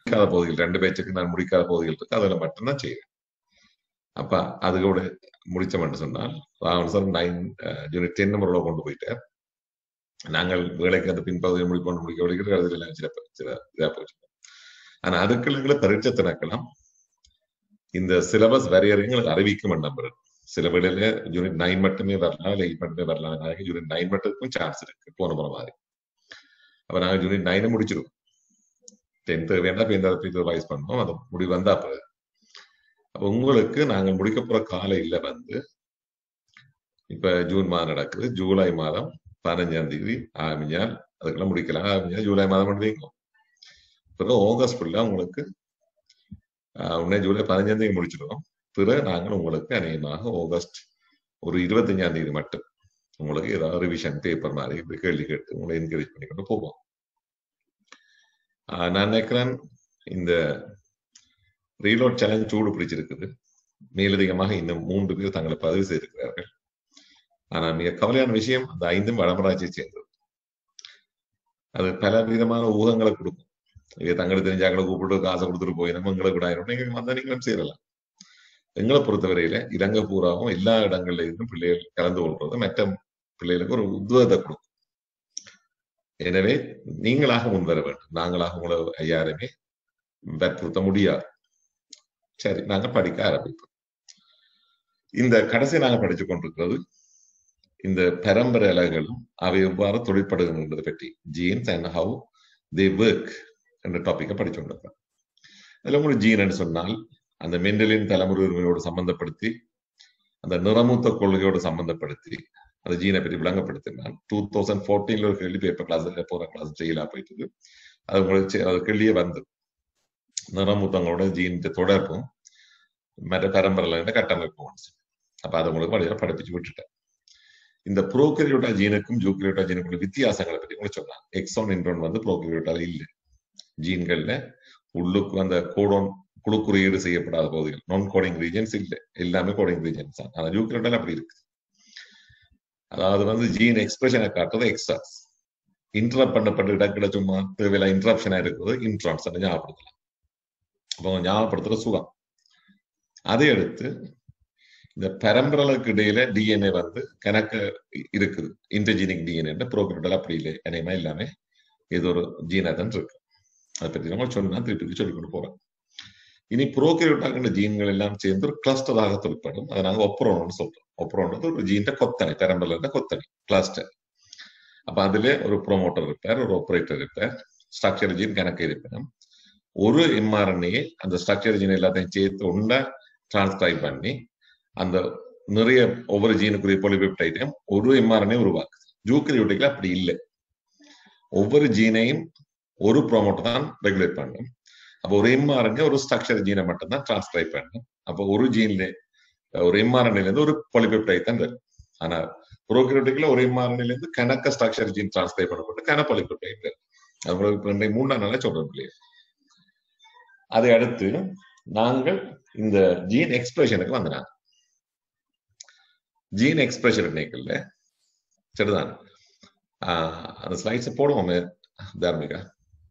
முடிக்காத பகுதிகள் ரெண்டு பேச்சுக்கு நான் முடிக்காத பகுதிகள் இருக்கு அதில் மட்டும்தான் செய்வேன் அப்ப அது கூட முடிச்சோம்னு சொன்னால் Ravan sir nine unit ten நம்பரோட கொண்டு போயிட்டார் நாங்கள் வேலைக்கு அந்த பின்பகுதியை முடிப்போம் முடிக்க வழிக்கிற அதில் எல்லாம் சில சில இதாக போச்சு ஆனா அதுக்குள்ள எங்களை பரீட்சை திணக்கலாம் இந்த சிலபஸ் வரையறைங்களுக்கு அறிவிக்கும் நம்புறேன் சில வேளையில யூனிட் நைன் மட்டுமே வரலாம் இல்லை எயிட் மட்டுமே வரலாம் யூனிட் நைன் மட்டுக்கும் சான்ஸ் இருக்கு போன முறை மாதிரி அப்ப நாங்க யூனிட் நைனை முடிச்சிருவோம் டென்த்து வேண்டாம் இப்போ இந்த இது ரிவைஸ் பண்ணோம் அது முடிவு வந்தா பிறகு அப்ப உங்களுக்கு நாங்கள் முடிக்க போற கால இல்ல வந்து இப்ப ஜூன் மாதம் நடக்குது ஜூலை மாதம் பதினஞ்சாம் தேதி ஆரம்பிஞ்சால் அதுக்கெல்லாம் முடிக்கலாம் ஆரம்பிஞ்சா ஜூலை மாதம் பண்ணுவீங்க பிறகு ஆகஸ்ட் ஃபுல்லா உங்களுக்கு உடனே ஜூலை பதினஞ்சாம் தேதி முடிச்சிடுவோம் பிறகு நாங்கள் உங்களுக்கு அநேகமாக ஆகஸ்ட் ஒரு இருபத்தஞ்சாம் தேதி மட்டும் உங்களுக்கு ஏதாவது ரிவிஷன் பேப்பர் மாதிரி இப்படி கேள்வி கேட்டு உங்களை என்கரேஜ் பண்ணி கொண்டு போவோம் நான் நினைக்கிறேன் இந்த ரீலோட் சேலஞ்ச் சூடு பிடிச்சிருக்குது மேலதிகமாக இன்னும் மூன்று பேர் தங்களை பதிவு செய்திருக்கிறார்கள் ஆனா மிக கவலையான விஷயம் அந்த ஐந்தும் வடமராட்சியை சேர்ந்தது அது பல விதமான ஊகங்களை கொடுக்கும் இவை தங்களுக்கு தெரிஞ்சாக்களை கூப்பிட்டு காசை கொடுத்துட்டு போய் நம்ம எங்களை கூட நீங்க வந்தா நீங்களும் சேரலாம் எங்களை பொறுத்தவரையில இலங்கை பூராவும் எல்லா இடங்கள்ல இருந்தும் பிள்ளைகள் கலந்து கொள்றது மற்ற பிள்ளைகளுக்கு ஒரு உத்வேகத்தை கொடுக்கும் எனவே நீங்களாக முன்வர வேண்டும் நாங்களாக உங்களை யாருமே வற்புறுத்த முடியாது சரி நாங்க படிக்க ஆரம்பிப்போம் இந்த கடைசி நாங்க படிச்சு கொண்டிருக்கிறது இந்த பரம்பரை அலைகளும் அவை எவ்வாறு தொழிற்படுகின்றதை பற்றி genes and how they work என்ற டாபிக்கை படிச்சு கொண்டிருக்கோம் அதுல உங்களுக்கு ஜீன் சொன்னால் அந்த மெண்டலின் தலைமுறை உரிமையோடு சம்பந்தப்படுத்தி அந்த நிறமூத்த கொள்கையோடு சம்பந்தப்படுத்தி அந்த ஜீனை பற்றி விளங்கப்படுத்தினான் டூ தௌசண்ட் ஃபோர்டீன்ல ஒரு கேள்வி பேப்பர் கிளாஸ் போற கிளாஸ் ஜெயிலா போயிட்டு அது உங்களுக்கு அது கேள்வியே வந்து நிறமூத்தங்களோட ஜீன் தொடர்பும் மற்ற பரம்பரையில கட்டமைப்பும் அப்ப அதை உங்களுக்கு படிக்க படிப்பிச்சு விட்டுட்டேன் இந்த புரோக்கரியோட்டா ஜீனுக்கும் ஜூக்கரியோட்டா ஜீனுக்கும் வித்தியாசங்களை பற்றி கூட சொன்னாங்க எக்ஸான் இன்ட்ரோன் வந்து புரோக்கரியோட்டால இல்லை ஜீன்கள்ல உள்ளுக்கு அந்த கோடோன் குழு குறியீடு செய்யப்படாத பகுதிகள் நான் கோடிங் ரீஜன்ஸ் இல்லை எல்லாமே கோடிங் ரீஜன்ஸ் தான் ஆனா ஜூக்கரியோட்டால அப்படி இருக்கு அதாவது வந்து ஜீன் எக்ஸ்பிரஷனை காட்டுறது எக்ஸ்ட்ராஸ் இன்டரப்ட் பண்ணப்பட்ட இடக்கிட சும்மா தேவையில்ல இன்டரப்ஷனா இருக்கிறது இன்ட்ரான்ஸ் ஞாபகப்படுத்தலாம் அப்போ ஞாபகப்படுத்துற சுகம் அதை எடுத்து இந்த பரம்பரலுக்கு இடையில டிஎன்ஏ வந்து கணக்கு இருக்குது இன்டர்ஜீனிக் டிஎன்ஏ ப்ரோக்ரட்டல் அப்படி இல்லை என்னையுமே எல்லாமே ஏதோ ஒரு ஜீனா தான் இருக்கு அதை பற்றி நம்ம சொன்னா திருப்பி சொல்லி கொண்டு போறோம் இனி ப்ரோக்ரியோட்டாக்கின்ற ஜீன்கள் எல்லாம் சேர்ந்து ஒரு கிளஸ்டராக தொழிற்படும் அதை நாங்கள் ஒப்ரோன்னு சொல்றோம் ஒப்ரோன்றது ஒரு ஜீன்ட கொத்தனை பெரம்பரில் கொத்தனை கிளஸ்டர் அப்ப அதுல ஒரு ப்ரோமோட்டர் இருப்பார் ஒரு ஆப்ரேட்டர் இருப்பார் ஸ்ட்ரக்சர் ஜீன் கணக்கு இருப்பினும் ஒரு எம்ஆர்என்ஏ அந்த ஸ்ட்ரக்சர் ஜீன் எல்லாத்தையும் சேர்த்து ஒன்றா டிரான்ஸ்கிரைப் பண்ணி அந்த நிறைய ஒவ்வொரு ஜீனுக்குரிய பொலிபெப்டைட்டையும் ஒரு எம்ஆர்என்ஏ உருவாக்குது ஜூக்கரியோட்டிக்ல அப்படி இல்லை ஒவ்வொரு ஜீனையும் ஒரு ப்ரோமோட்டர் தான் ரெகுலேட் பண்ணும் அப்போ ஒரு எம்ஆர்என்ஏ ஒரு ஸ்ட்ரக்சர் ஜீனை மட்டும் தான் டிரான்ஸ்கிரைப் பண்ணும் அப்போ ஒரு ஜீன்ல ஒரு எம்ஆர்என்ஏல இருந்து ஒரு பொலிபெப்டைட் தான் வரும் ஆனா ப்ரோக்ரியோட்டிக்ல ஒரு எம்ஆர்என்ஏல இருந்து கணக்க ஸ்ட்ரக்சர் ஜீன் டிரான்ஸ்கிரைப் பண்ணப்பட்டு கன பொலிபெப்டைட் வரும் அது உங்களுக்கு மூணு நாளா சொல்றேன் இல்லையா அதை அடுத்து நாங்கள் இந்த ஜீன் எக்ஸ்பிரஷனுக்கு வந்தாங்க ஜீன் எக்ஸ்பிரஷன் இன்னைக்குல்ல சரிதான் அந்த ஸ்லைட்ஸ் போடுவோமே தார்மிகா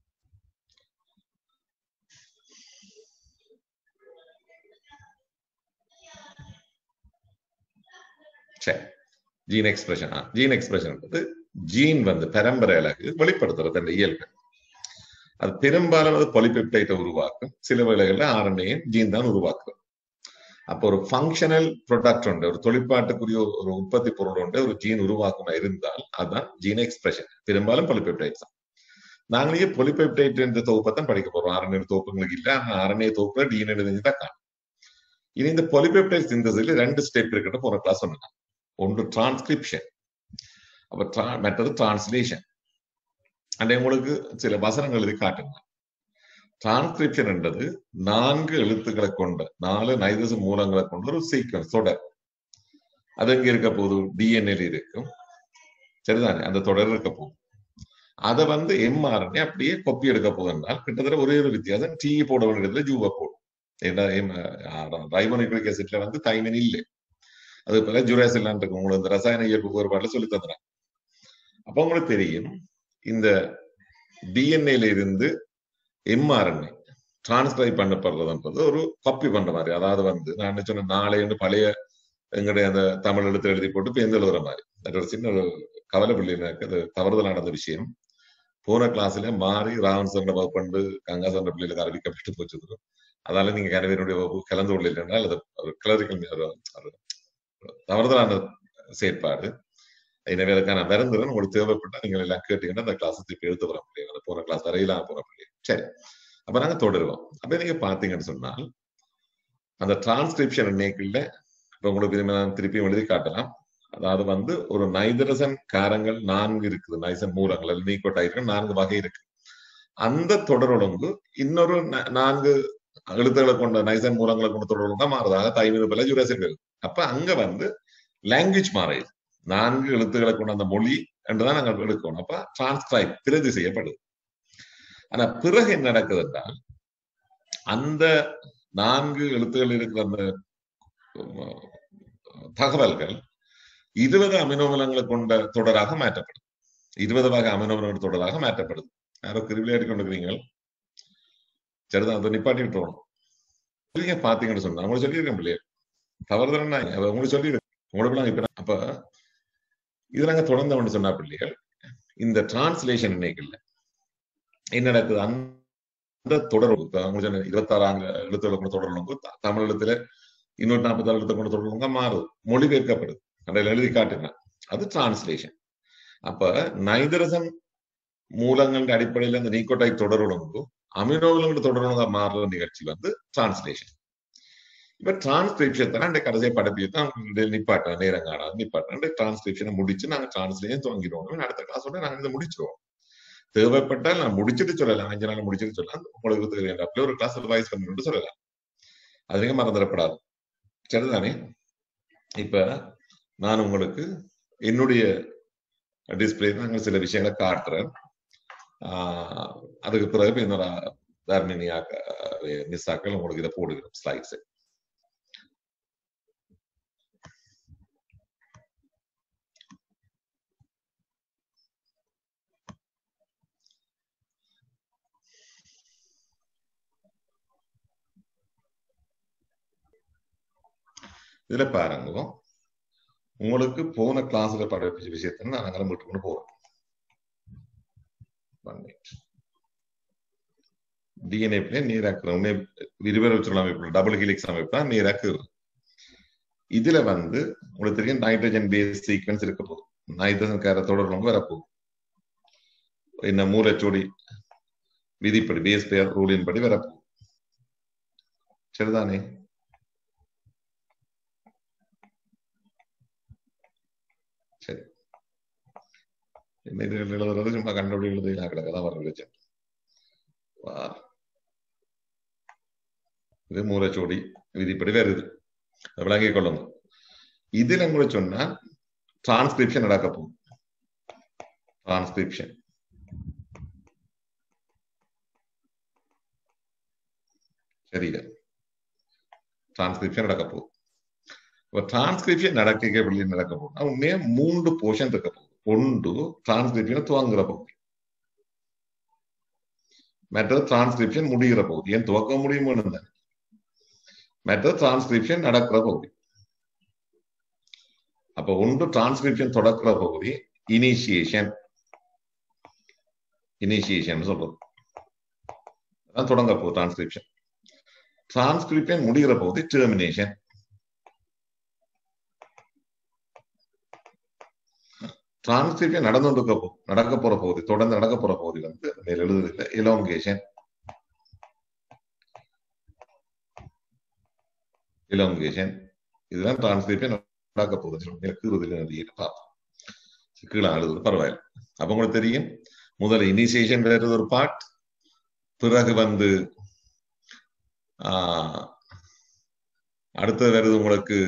சரி gene expression gene expression gene வந்து பரம்பரை அழகு வெளிப்படுத்துறது அந்த இயல்பு அது பெரும்பாலும் அது பொலிபெப்டைட்டை உருவாக்கும் சில வேளைகள்ல ஆர்என்ஏயும் ஜீன் தான் உருவாக்கும் அப்போ ஒரு ஃபங்க்ஷனல் ப்ரொடக்ட் உண்டு ஒரு தொழிற்பாட்டுக்குரிய ஒரு உற்பத்தி பொருள் உண்டு ஒரு ஜீன் உருவாக்கமா இருந்தால் அதுதான் ஜீன் எக்ஸ்பிரஷன் பெரும்பாலும் பொலிபெப்டைட் தான் நாங்களே பொலிபெப்டைட் என்ற தொகுப்பை தான் படிக்க போறோம் ஆர்என்ஏ தொகுப்புங்களுக்கு இல்ல ஆர்என்ஏ தொகுப்புல டிஎன்ஏ தெரிஞ்சு தான் காணும் இனி இந்த பொலிபெப்டைட் சிந்தசில ரெண்டு ஸ்டெப் இருக்குன்னு போற கிளாஸ் சொன்னாங்க ஒன்று டிரான்ஸ்கிரிப்ஷன் அப்ப மற்றது டிரான்ஸ்லேஷன் அண்ட் உங்களுக்கு சில வசனங்கள் எழுதி காட்டுங்க டிரான்ஸ்கிரிப்ஷன் என்றது நான்கு எழுத்துக்களை கொண்ட நாலு நைதச மூலங்களை கொண்ட ஒரு சீக்வன்ஸ் தொடர் அது எங்க இருக்க போகுது டிஎன்ஏல இருக்கும் சரிதானே அந்த தொடர் இருக்க போகுது அதை வந்து எம்ஆர்என்ஏ அப்படியே கொப்பி எடுக்க போகுதுனால் கிட்டத்தட்ட ஒரே ஒரு வித்தியாசம் டீ போட வேண்டியதுல ஜூவை போடும் ஏன்னா ரைபோனிக்ளிக் ஆசிட்ல வந்து தைமின் இல்லை அது போல ஜுரேசிலான் இருக்கு உங்களுக்கு இந்த ரசாயன இயல்பு வேறுபாடுல சொல்லி தந்துறாங்க அப்ப உங்களுக்கு தெரியும் இந்த டிஎன்ஏல இருந்து எம்ஆர்என்ஏ டிரான்ஸ்கிரைப் பண்ணப்படுறதுன்றது ஒரு காப்பி பண்ற மாதிரி அதாவது வந்து நான் என்ன சொன்ன நாளைன்னு பழைய எங்களுடைய அந்த தமிழ் எழுத்து எழுதி போட்டு இப்போ எந்த எழுதுற மாதிரி அது ஒரு சின்ன ஒரு கவலை பிள்ளை எனக்கு அது தவறுதல் நடந்த விஷயம் போன கிளாஸ்ல மாறி ராவன் சந்திர வகுப்பண்டு கங்கா சந்திர பிள்ளைகளுக்கு அறிவிக்கப்பட்டு போச்சு அதால நீங்க கனவேனுடைய வகுப்பு கலந்து கொள்ள என்றால் அது ஒரு கிளரிக்கல் தவறுதலான செயற்பாடு எனவே அதுக்கான வருந்துடன் உங்களுக்கு தேவைப்பட்டா நீங்கள் எல்லாம் கேட்டீங்கன்னா அந்த கிளாஸ் திருப்பி எடுத்து வர முடியும் அந்த போன கிளாஸ் வரையிலாம் போற முடியும் சரி அப்ப நாங்க தொடருவோம் அப்ப நீங்க பாத்தீங்கன்னு சொன்னால் அந்த டிரான்ஸ்கிரிப்ஷன் இன்னைக்குள்ள இப்ப உங்களுக்கு நான் திருப்பியும் எழுதி காட்டலாம் அதாவது வந்து ஒரு நைதரசன் காரங்கள் நான்கு இருக்குது நைசன் மூலங்கள் அல்லது நீக்கோட்டாயிர்கள் நான்கு வகை இருக்கு அந்த தொடரொழுங்கு இன்னொரு நான்கு எழுத்துக்களை கொண்ட நைசன் மூலங்களை கொண்ட தொடரொழுங்கா மாறுதாக தைமீது பல ஜுரேசின் அப்ப அங்க வந்து லாங்குவேஜ் மாறிடுது நான்கு எழுத்துக்களை கொண்ட அந்த மொழி என்றுதான் நாங்கள் எடுக்கணும் அப்ப டிரான்ஸ்கிரைப் பிரதி செய்யப்படுது ஆனா பிறகு என்ன நடக்குது என்றால் அந்த நான்கு எழுத்துக்கள் இருக்கிற அந்த தகவல்கள் இருபது அமினோமலங்களை கொண்ட தொடராக மாற்றப்படுது இருபது வகை அமினோமலங்கள் தொடராக மாற்றப்படுது யாரோ கிருவிளையாடி கொண்டிருக்கிறீங்க சரிதான் அதை நிப்பாட்டி விட்டுறோம் நீங்க பாத்தீங்கன்னு சொன்னா உங்களுக்கு சொல்லியிருக்கேன் பிள்ளைய தவறுதல் உங்களுக்கு சொல்லியிருக்கேன் உங்களுக்கு இப்ப அப்ப இது நாங்க தொடர்ந்தவன்னு சொன்னா பிள்ளைகள் இந்த டிரான்ஸ்லேஷன் இன்னைக்கு என்ன நடக்குது அந்த தொடர் உங்களுக்கு இருபத்தாறு ஆங்கில எழுத்துக்களை கொண்ட தொடர்பு தமிழ் எழுத்துல இன்னொரு நாற்பத்தாறு எழுத்து கொண்ட தொடர்புங்க மாறுது மொழிபெயர்க்கப்படுது அதில் எழுதி காட்டுங்க அது டிரான்ஸ்லேஷன் அப்ப நைதரசன் மூலங்களின் அடிப்படையில் அந்த நீக்கோட்டாய் தொடர்பு அமினோவிலங்கள் தொடர்புங்க மாறுற நிகழ்ச்சி வந்து டிரான்ஸ்லேஷன் இப்ப டிரான்ஸ்கிரிப்ஷன் தான் அந்த கடைசியை படப்பியை தான் நிப்பாட்டேன் நேரம் காணாது நிப்பாட்டேன் டிரான்ஸ்கிரிப்ஷனை முடிச்சு நாங்க டிரான்ஸ்லேஷன் துவங்கிடுவோம் அடுத்த கிளாஸோட நாங்க இதை முடிச்சிருவோம் தேவைப்பட்டால் நான் முடிச்சுட்டு சொல்லலாம் அஞ்சு நாள் முடிச்சுட்டு சொல்லலாம் உங்களுக்கு தேவையான ஒரு கிளாஸ் ரிவைஸ் பண்ணிட்டு சொல்லலாம் அதுவே மறந்துடப்படாது சரிதானே இப்ப நான் உங்களுக்கு என்னுடைய டிஸ்பிளே நாங்கள் சில விஷயங்களை காட்டுறேன் அதுக்கு பிறகு என்னோட தர்மினியா மிஸ் ஆக்கள் உங்களுக்கு இதை போடுகிறோம் ஸ்லைட்ஸ் இதுல பாருங்க உங்களுக்கு போன கிளாஸ்ல படிச்ச விஷயத்த நான் அங்கே மீட்டு கொண்டு போறேன் டிஎன்ஏ நீராக்குற உடனே விரிவரல் அமைப்பு டபுள் ஹிலிக்ஸ் அமைப்பு தான் நீராக்கு இதுல வந்து உங்களுக்கு தெரியும் நைட்ரஜன் பேஸ் சீக்வன்ஸ் இருக்க போகுது நைட்ரஜன் கார தொடர்பு வரப்போகுது என்ன மூலச்சோடி விதிப்படி பேஸ் பெயர் ரூலின் படி வரப்போகுது சரிதானே சரி என்ன இது எழுதுறது சும்மா கண்டுபிடி எழுதுலாம் கிடக்கதான் வர வச்சேன் இது மூலச்சோடி விதிப்படி வருது விளங்கிக் கொள்ளுங்க இதுல கூட சொன்னா டிரான்ஸ்கிரிப்ஷன் நடக்க போகும் டிரான்ஸ்கிரிப்ஷன் சரியா டிரான்ஸ்கிரிப்ஷன் நடக்க போகுது இப்போ டிரான்ஸ்கிரிப்ஷன் நடக்க வெளியே நடக்க போகுது உண்மையா மூன்று போர்ஷன் இருக்க போகுது ஒன்று டிரான்ஸ்கிரிப்ஷன் துவங்குற பகுதி மற்றது டிரான்ஸ்கிரிப்ஷன் முடிகிற பகுதி ஏன் துவக்க முடியுமோன்னு தானே மற்றது டிரான்ஸ்கிரிப்ஷன் நடக்கிற பகுதி அப்ப ஒன்று டிரான்ஸ்கிரிப்ஷன் தொடக்கிற பகுதி இனிஷியேஷன் இனிஷியேஷன் சொல்றது அதான் தொடங்க போகுது டிரான்ஸ்கிரிப்ஷன் டிரான்ஸ்கிரிப்ஷன் முடிகிற பகுதி டெர்மினேஷன் டிரான்ஸ்கிரிப்ஷன் நடந்து கொண்டு நடக்க போற பகுதி தொடர்ந்து நடக்க போற பகுதி வந்து மேல் எழுதுதில்லை இலோங்கேஷன் இலோங்கேஷன் இதுதான் டிரான்ஸ்கிரிப்ஷன் நடக்க போகுது கீறுதில் பார்ப்போம் கீழே அழுது பரவாயில்ல அப்ப உங்களுக்கு தெரியும் முதல்ல இனிசியேஷன் வேறது ஒரு பார்ட் பிறகு வந்து அடுத்தது வருது உங்களுக்கு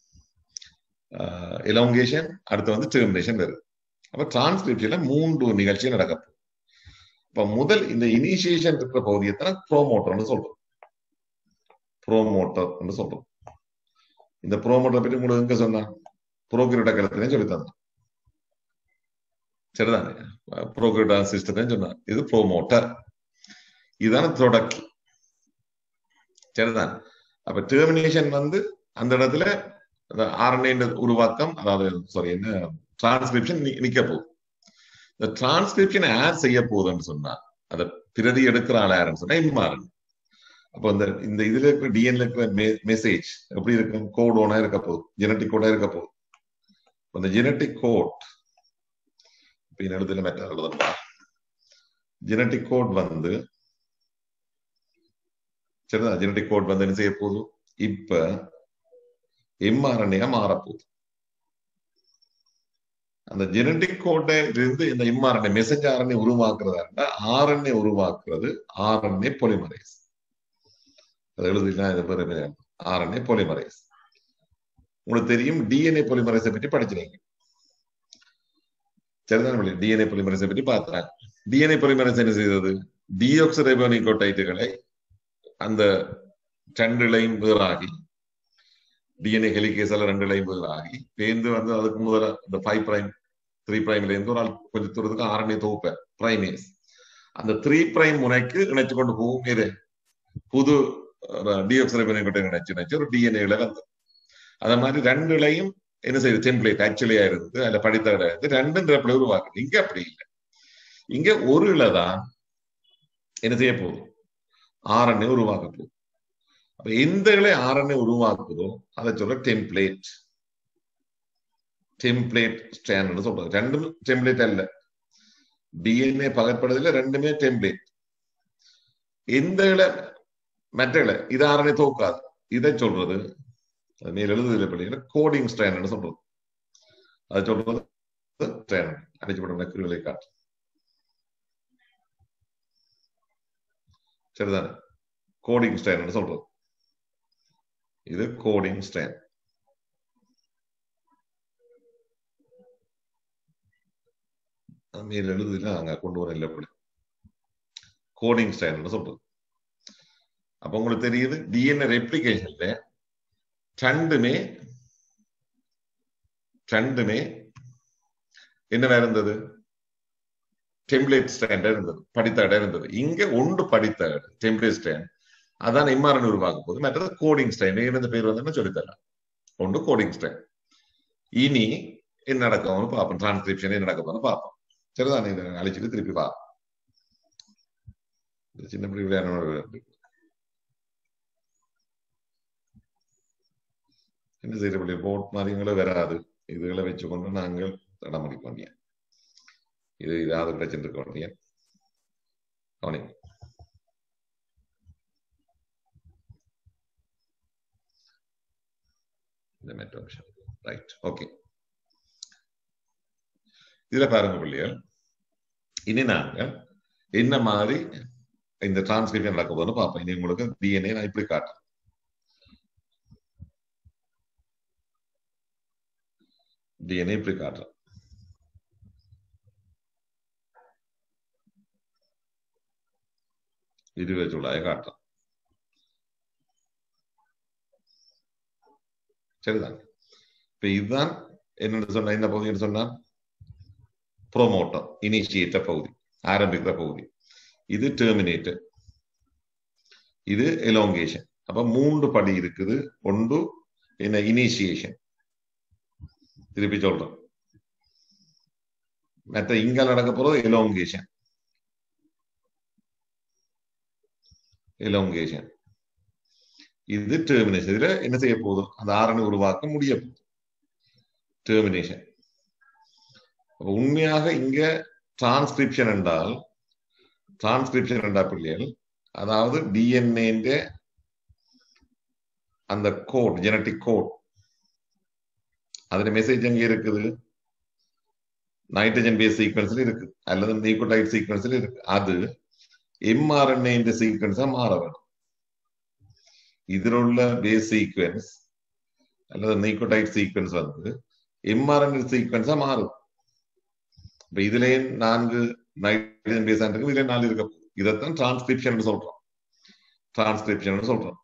எலோங்கேஷன் அடுத்து வந்து டெர்மினேஷன் வருது அப்ப டிரான்ஸ்கிரிப்ஷன்ல மூன்று நிகழ்ச்சி நடக்கும் இப்ப முதல் இந்த இனிஷியேஷன் இருக்கிற பகுதியை தான் ப்ரோமோட்டர்னு சொல்றோம் ப்ரோமோட்டர் சொல்றோம் இந்த ப்ரோமோட்டர் பற்றி உங்களுக்கு எங்க சொன்னா புரோகிரிட்ட கருத்துலையும் சொல்லி தந்தோம் சரிதானே புரோகிரிட்டா சிஸ்டத்தையும் சொன்னா இது ப்ரோமோட்டர் இதுதானே தொடக்கி சரிதான் அப்ப டெர்மினேஷன் வந்து அந்த இடத்துல ஆர்என்ஏ உருவாக்கம் அதாவது சாரி என்ன டிரான்ஸ்கிரிப்ஷன் நிக்க போகுது இந்த டிரான்ஸ்கிரிப்ஷன் யார் செய்ய போகுதுன்னு சொன்னா அதை பிரதி எடுக்கிற ஆள் யாருன்னு சொன்னா இம்மாறன் அப்போ இந்த இந்த இதுல இருக்கிற டிஎன்ல இருக்கிற மெசேஜ் எப்படி இருக்கும் கோட் ஒன்னா இருக்க போகுது ஜெனட்டிக் கோடா இருக்க போகுது இந்த ஜெனட்டிக் கோட் இப்ப எழுதுல மெட்ட எழுதுப்பா ஜெனட்டிக் கோட் வந்து சரிதான் ஜெனட்டிக் கோட் வந்து என்ன செய்ய போகுது இப்ப எம்ஆர்என்ஏ மாறப்போகுது அந்த ஜெனட்டிக் கோட்டை இருந்து இந்த எம்ஆர்என்ஏ மெசேஜ் ஆர்என்ஏ உருவாக்குறதா இருந்தா ஆர்என்ஏ உருவாக்குறது ஆர்என்ஏ பொலிமரேஸ் அது எழுதினா இது பேர் ஆர்என்ஏ பொலிமரேஸ் உங்களுக்கு தெரியும் டிஎன்ஏ பொலிமரேஸை பற்றி படிச்சிருக்கீங்க சரிதான் டிஎன்ஏ பொலிமரேஸை பற்றி பார்த்தாங்க டிஎன்ஏ பொலிமரேஸ் என்ன செய்தது டியோக்சிரைபோனிகோடைட்டுகளை அந்த ரெண்டுலையும் வேறாகி டிஎன்ஏ ஹெலிகேஸால ரெண்டுலையும் வேறாகி பேருந்து வந்து அதுக்கு முதல்ல இந்த ஃபைவ் பிரைம் த்ரீ பிரைம்ல இருந்து ஒரு ஆள் கொஞ்சம் தூரத்துக்கு ஆர்என்ஏ தொகுப்ப பிரைமேஸ் அந்த த்ரீ பிரைம் முனைக்கு இணைச்சு கொண்டு போகும் இது புது டியோக்சிரைபோனிகோட்டை இணைச்சு இணைச்சு ஒரு டிஎன்ஏல வந்து அத மாதிரி ரெண்டுலையும் என்ன செய்யுது டெம்ப்ளேட் ஆக்சுவலியா இருந்து அதுல படித்த இருந்து ரெண்டும் ரெப்பில் உருவாக்குது இங்க அப்படி இல்லை இங்க ஒரு இலதான் என்ன செய்ய போகுது ஆர்என்ஏ உருவாக்க போகுது அப்ப எந்த இலை ஆர்என்ஏ உருவாக்குதோ அதை சொல்ற டெம்ப்ளேட் டெம்ப்ளேட் ஸ்டாண்ட் சொல்றது ரெண்டும் டெம்ப்ளேட் அல்ல டிஎன்ஏ பகற்படுதல ரெண்டுமே டெம்ப்ளேட் எந்த இலை மற்ற இலை இது ஆர்என்ஏ தோக்காது இதை சொல்றது மேல் எழுதுதல் பள்ளியில கோடிங் ஸ்டாண்ட் சொல்றது அதை சொல்றது ஸ்டாண்ட் அடிச்சுப்பட்ட குறிவிலை காட்டு சரிதானே கோடிங் ஸ்டாண்ட் சொல்றது இது கோடிங் ஸ்டாண்ட் மேல் எழுதுல அங்க கொண்டு வர இல்லை அப்படி கோடிங் ஸ்டாண்ட் சொல்றது அப்ப உங்களுக்கு தெரியுது டிஎன்ஏ ரெப்ளிகேஷன்ல ரெண்டுமே ரெண்டுமே என்ன இருந்தது டெம்ப்ளேட் ஸ்டாண்ட் இருந்தது படித்த இடம் இருந்தது இங்க ஒன்று படித்த டெம்ப்ளேட் ஸ்டாண்ட் அதான் எம்ஆர்என் உருவாக்க போகுது மற்றது கோடிங் ஸ்டாண்ட் இந்த பேர் வந்து சொல்லித்தரலாம் ஒன்று கோடிங் ஸ்டாண்ட் இனி என்ன நடக்கும்னு பார்ப்போம் டிரான்ஸ்கிரிப்ஷன் என்ன நடக்கும்னு பார்ப்போம் சரிதான் இதை அழிச்சிட்டு திருப்பி பார்ப்போம் சின்ன பிள்ளை விளையாட என்ன செய்யறபடி போட் மாதிரிங்களும் வராது இதுகளை வச்சுக்கொண்டு நாங்கள் தடம் அடிக்க வேண்டிய இது இதாவது பிரச்சனை இருக்க வேண்டிய கவனி இந்த மெட்ரோ ரைட் ஓகே இதுல பாருங்க பிள்ளைகள் இனி நாங்க என்ன மாதிரி இந்த டிரான்ஸ்கிரிப்ஷன் நடக்க போதுன்னு பார்ப்போம் இனி உங்களுக்கு டிஎன்ஏ நான் இப்படி காட்டுறேன் டிஎன்ஏ இப்படி காட்டுறேன் இருபது ஜூலாய காட்டுறேன் சரிதான் இப்ப இதுதான் என்னன்னு சொன்ன என்ன பகுதின்னு சொன்னா ப்ரோமோட்டர் இனிஷியேட்டர் பகுதி ஆரம்பிக்கிற பகுதி இது டெர்மினேட்டர் இது எலோங்கேஷன் அப்ப மூன்று படி இருக்குது ஒன்று என்ன இனிஷியேஷன் திருப்பி சொல்றேன் மற்ற இங்க நடக்க போறது எலோங்கேஷன் எலோங்கேஷன் இது டெர்மினேஷன் இதுல என்ன செய்ய போதும் அந்த ஆரணை உருவாக்க முடிய போகுது டெர்மினேஷன் உண்மையாக இங்க டிரான்ஸ்கிரிப்ஷன் என்றால் டிரான்ஸ்கிரிப்ஷன் என்றா பிள்ளைகள் அதாவது டிஎன்ஏ அந்த கோட் ஜெனட்டிக் கோட் அதுல மெசேஜ் எங்க இருக்குது நைட்ரஜன் பேஸ் சீக்வன்ஸ்ல இருக்கு அல்லது நியூக்ளியோடைட் சீக்வன்ஸ்ல இருக்கு அது எம்ஆர்என்ஏ சீக்வன்ஸா மாற வேணும் இதுல உள்ள பேஸ் சீக்வன்ஸ் அல்லது நியூக்ளியோடைட் சீக்வன்ஸ் வந்து எம்ஆர்என்ஏ சீக்வன்ஸா மாறும் இப்ப இதுலயே நான்கு நைட்ரஜன் பேஸ் இருக்கு இதுல நாலு இருக்க இதைத்தான் டிரான்ஸ்கிரிப்ஷன் சொல்றோம் டிரான்ஸ்கிரிப்ஷன் சொல்றோம்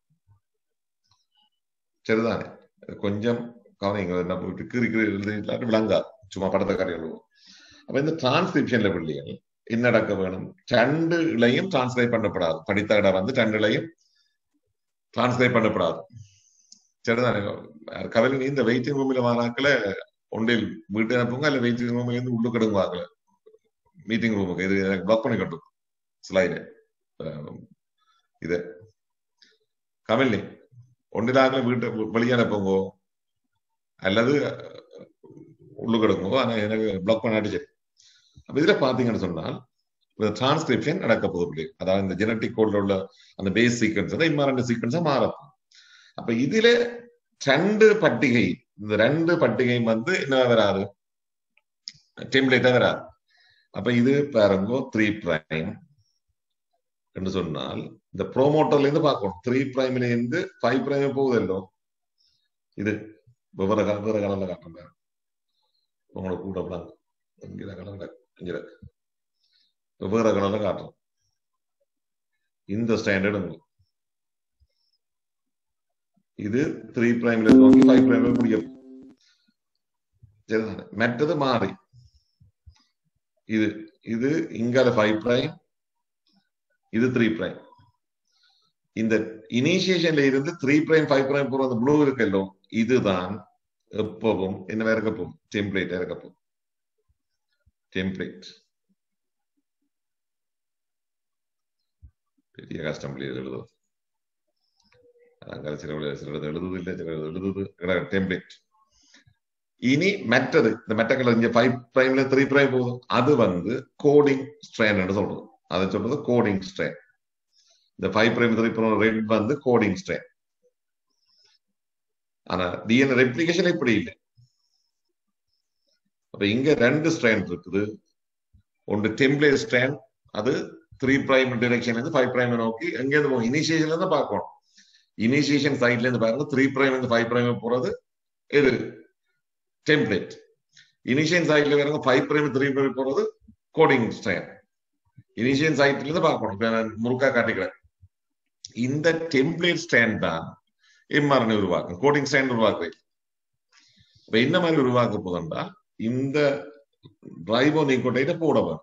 சரிதானே கொஞ்சம் கவனிங்க என்ன போயிட்டு கீறி கீறி எழுதிட்டு விளங்காது சும்மா படத்தை கரை எழுதுவோம் அப்ப இந்த டிரான்ஸ்கிரிப்ஷன்ல பிள்ளைகள் என்ன நடக்க வேணும் ரெண்டு இலையும் டிரான்ஸ்கிரைப் பண்ணப்படாது படித்த இடம் வந்து ரெண்டு இலையும் டிரான்ஸ்கிரைப் பண்ணப்படாது சரிதானே கவலை இந்த வெயிட்டிங் ரூம்ல வராக்களை ஒன்றில் வீட்டு அனுப்புங்க இல்ல வெயிட்டிங் ரூம்ல இருந்து உள்ளு கிடங்குவாங்கள மீட்டிங் ரூமுக்கு இது எனக்கு பிளாக் பண்ணி கட்டும் ஸ்லைடு இது கமல்னி ஒன்றிலாக வீட்டு வெளியே அனுப்புங்கோ அல்லது உள்ளு கிடக்குங்கோ ஆனா எனக்கு பிளாக் பண்ணாட்டி சரி அப்ப இதுல பாத்தீங்கன்னு சொன்னால் டிரான்ஸ்கிரிப்ஷன் நடக்க போகுது அதாவது இந்த ஜெனட்டிக் கோட்ல உள்ள அந்த பேஸ் சீக்வன்ஸ் தான் இன்னும் ரெண்டு சீக்வன்ஸா மாறும் அப்ப இதுல ரெண்டு பட்டிகை இந்த ரெண்டு பட்டிகையும் வந்து என்ன வராது டெம்ப்ளேட்டா வராது அப்ப இது பாருங்க த்ரீ பிரைம் என்று சொன்னால் இந்த ப்ரோமோட்டர்ல இருந்து பார்க்கணும் த்ரீ பிரைம்ல இருந்து ஃபைவ் பிரைம் போகுதல்லோ இது வெவ்வேறு வெவ்வேறு கலர்ல காட்டுறேன் உங்களுக்கு கூட இங்கே கலர் இங்கே வெவ்வேறு கலர்ல காட்டுறோம் இந்த ஸ்டாண்டர்டு இது த்ரீ பிரைம்ல நோக்கி ஃபைவ் பிரைம்ல முடியும் சரிதானே மற்றது மாறி இது இது இங்கால ஃபைவ் பிரைம் இது த்ரீ பிரைம் இந்த இனிஷியேஷன்ல இருந்து த்ரீ பிரைம் ஃபைவ் பிரைம் போற அந்த ப்ளூ இருக்கல்லோ இதுதான் எப்பவும் என்ன இருக்க போகும் டெம்ப்ளேட் இருக்க போகும் டெம்ப்ளேட் பெரிய கஷ்டம் எழுதுவது அங்கே சில சிலது எழுதுது இல்லை சிலது எழுதுது டெம்ப்ளேட் இனி மற்றது இந்த மெட்ட கலர் இங்க ஃபைவ் பிரைம்ல த்ரீ பிரைம் போதும் அது வந்து கோடிங் ஸ்ட்ரெயின் சொல்றது அதை சொல்றது கோடிங் ஸ்ட்ரெயின் இந்த five prime three prime red வந்து கோடிங் ஸ்ட்ரெயின் ஆனா டிஎன்ஏ ரெப்ளிகேஷன் இப்படி இல்லை அப்ப இங்க ரெண்டு ஸ்ட்ரெயின் இருக்குது ஒன்று டெம்ப்ளேட் ஸ்ட்ரெயின் அது த்ரீ பிரைம் டிரெக்ஷன்ல இருந்து ஃபைவ் பிரைம் நோக்கி எங்க இருந்து போகும் இனிஷியேஷன்ல இருந்து பார்க்கணும் இனிஷியேஷன் சைட்ல இருந்து பாருங்க த்ரீ பிரைம் இருந்து ஃபைவ் பிரைம் போறது இது டெம்ப்ளேட் இனிஷியன் சைட்ல பாருங்க ஃபைவ் பிரைம் த்ரீ பிரைம் போறது கோடிங் ஸ்டைல் இனிஷியன் சைட்ல இருந்து பார்க்கணும் முருக்கா காட்டிக்கிறேன் இந்த டெம்ப்ளேட் ஸ்டாண்ட் தான் எம்ஆர்என்ஏ உருவாக்கும் கோடிங் ஸ்டாண்ட் உருவாக்குறது இப்ப என்ன மாதிரி உருவாக்க போதுண்டா இந்த டிரைவோ நிக்கோட்டைட்ட போட வரும்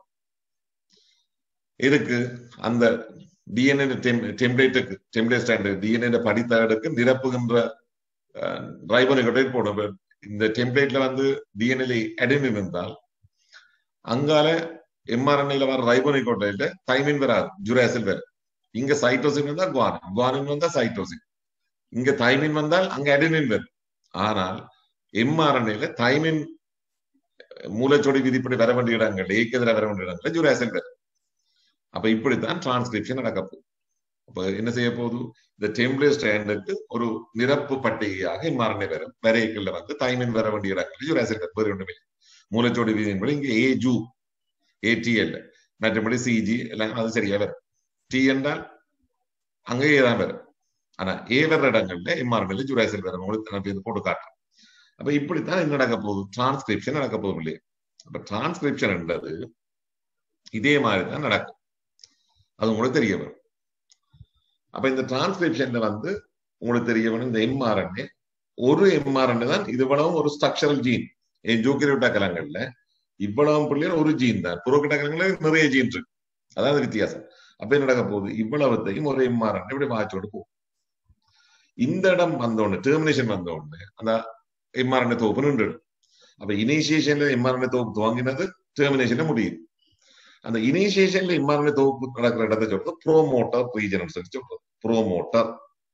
இதுக்கு அந்த டிஎன்ஏ டெம்ப்ளேட்டுக்கு டெம்ப்ளேட் ஸ்டாண்டர்ட் டிஎன்ஏ படித்தகடுக்கு நிரப்புகின்ற டிரைவோ நிக்கோட்டைட் போட இந்த டெம்ப்ளேட்ல வந்து டிஎன்ஏ அடினின் இருந்தால் அங்கால எம்ஆர்என்ஏல வர ரைபோனிகோட்டைல தைமின் வராது ஜுராசில் வேற இங்க சைட்டோசின் வந்தா குவானின் குவானின் வந்தா சைட்டோசின் இங்க தைமின் வந்தால் அங்க அடினின் வரும் ஆனால் எம்ஆர்என்ஏல தைமின் மூலச்சொடி விதிப்படி வர வேண்டிய இடங்கள் ஏக்கு எதிராக வர வேண்டிய இடங்கள் ஜுராசில் வேறு அப்ப இப்படித்தான் டிரான்ஸ்கிரிப்ஷன் நடக்க போகுது அப்ப என்ன செய்ய போகுது இந்த டெம்ப்ளேட் ஸ்டாண்டுக்கு ஒரு நிரப்பு பட்டிகையாக எம்ஆர்என்ஏ வரும் வரைகள்ல வந்து தைமின் வர வேண்டிய இடங்கள் ஜுராசில் வேறு வேறு ஒன்றுமே மூலச்சோடி விதியின்படி இங்க ஏ ஜூ ஏடிஎல் மற்றபடி சிஜி எல்லாம் அது சரியா வரும் டி என்றால் அங்கே தான் வரும் ஆனா ஏ வர்ற இடங்கள்ல எம்ஆர்என்எல் ஜுராசில் வரும் உங்களுக்கு நான் போட்டு காட்டுறேன் அப்ப இப்படித்தான் இது நடக்க போகுது டிரான்ஸ்கிரிப்ஷன் நடக்க போகுது இல்லையா அப்ப டிரான்ஸ்கிரிப்ஷன் என்றது இதே மாதிரி தான் நடக்கும் அது உங்களுக்கு தெரிய வரும் அப்ப இந்த டிரான்ஸ்கிரிப்ஷன்ல வந்து உங்களுக்கு தெரிய வரும் இந்த எம்ஆர்என்ஏ ஒரு எம்ஆர்என்ஏ தான் இவ்வளவும் ஒரு ஸ்ட்ரக்சரல் ஜீன் என் ஜூக்கிரியோட்டா கலங்கள்ல இவ்வளவு பிள்ளைகள் ஒரு ஜீன் தான் புரோக்கிட்ட கலங்கள்ல நிறைய ஜீன் இருக்கு அதாவது வித்தியாசம் அப்ப என்ன நடக்க போகுது இவ்வளவுத்தையும் ஒரு எம்ஆர்என்ஏ இப்படி மாற்றோடு போகும் இந்த இடம் வந்த உடனே டெர்மினேஷன் வந்த உடனே அந்த எம்ஆர்என்ஏ தொகுப்பு நின்று அப்ப இனிஷியேஷன்ல எம்ஆர்என்ஏ தொகுப்பு துவங்கினது டெர்மினேஷன்ல முடியுது அந்த இனிஷியேஷன்ல எம்ஆர்என்ஏ தொகுப்பு நடக்கிற இடத்தை சொல்றது ப்ரோமோட்டர் ரீஜன் சொல்லி சொல்றது ப்ரோமோட்டர்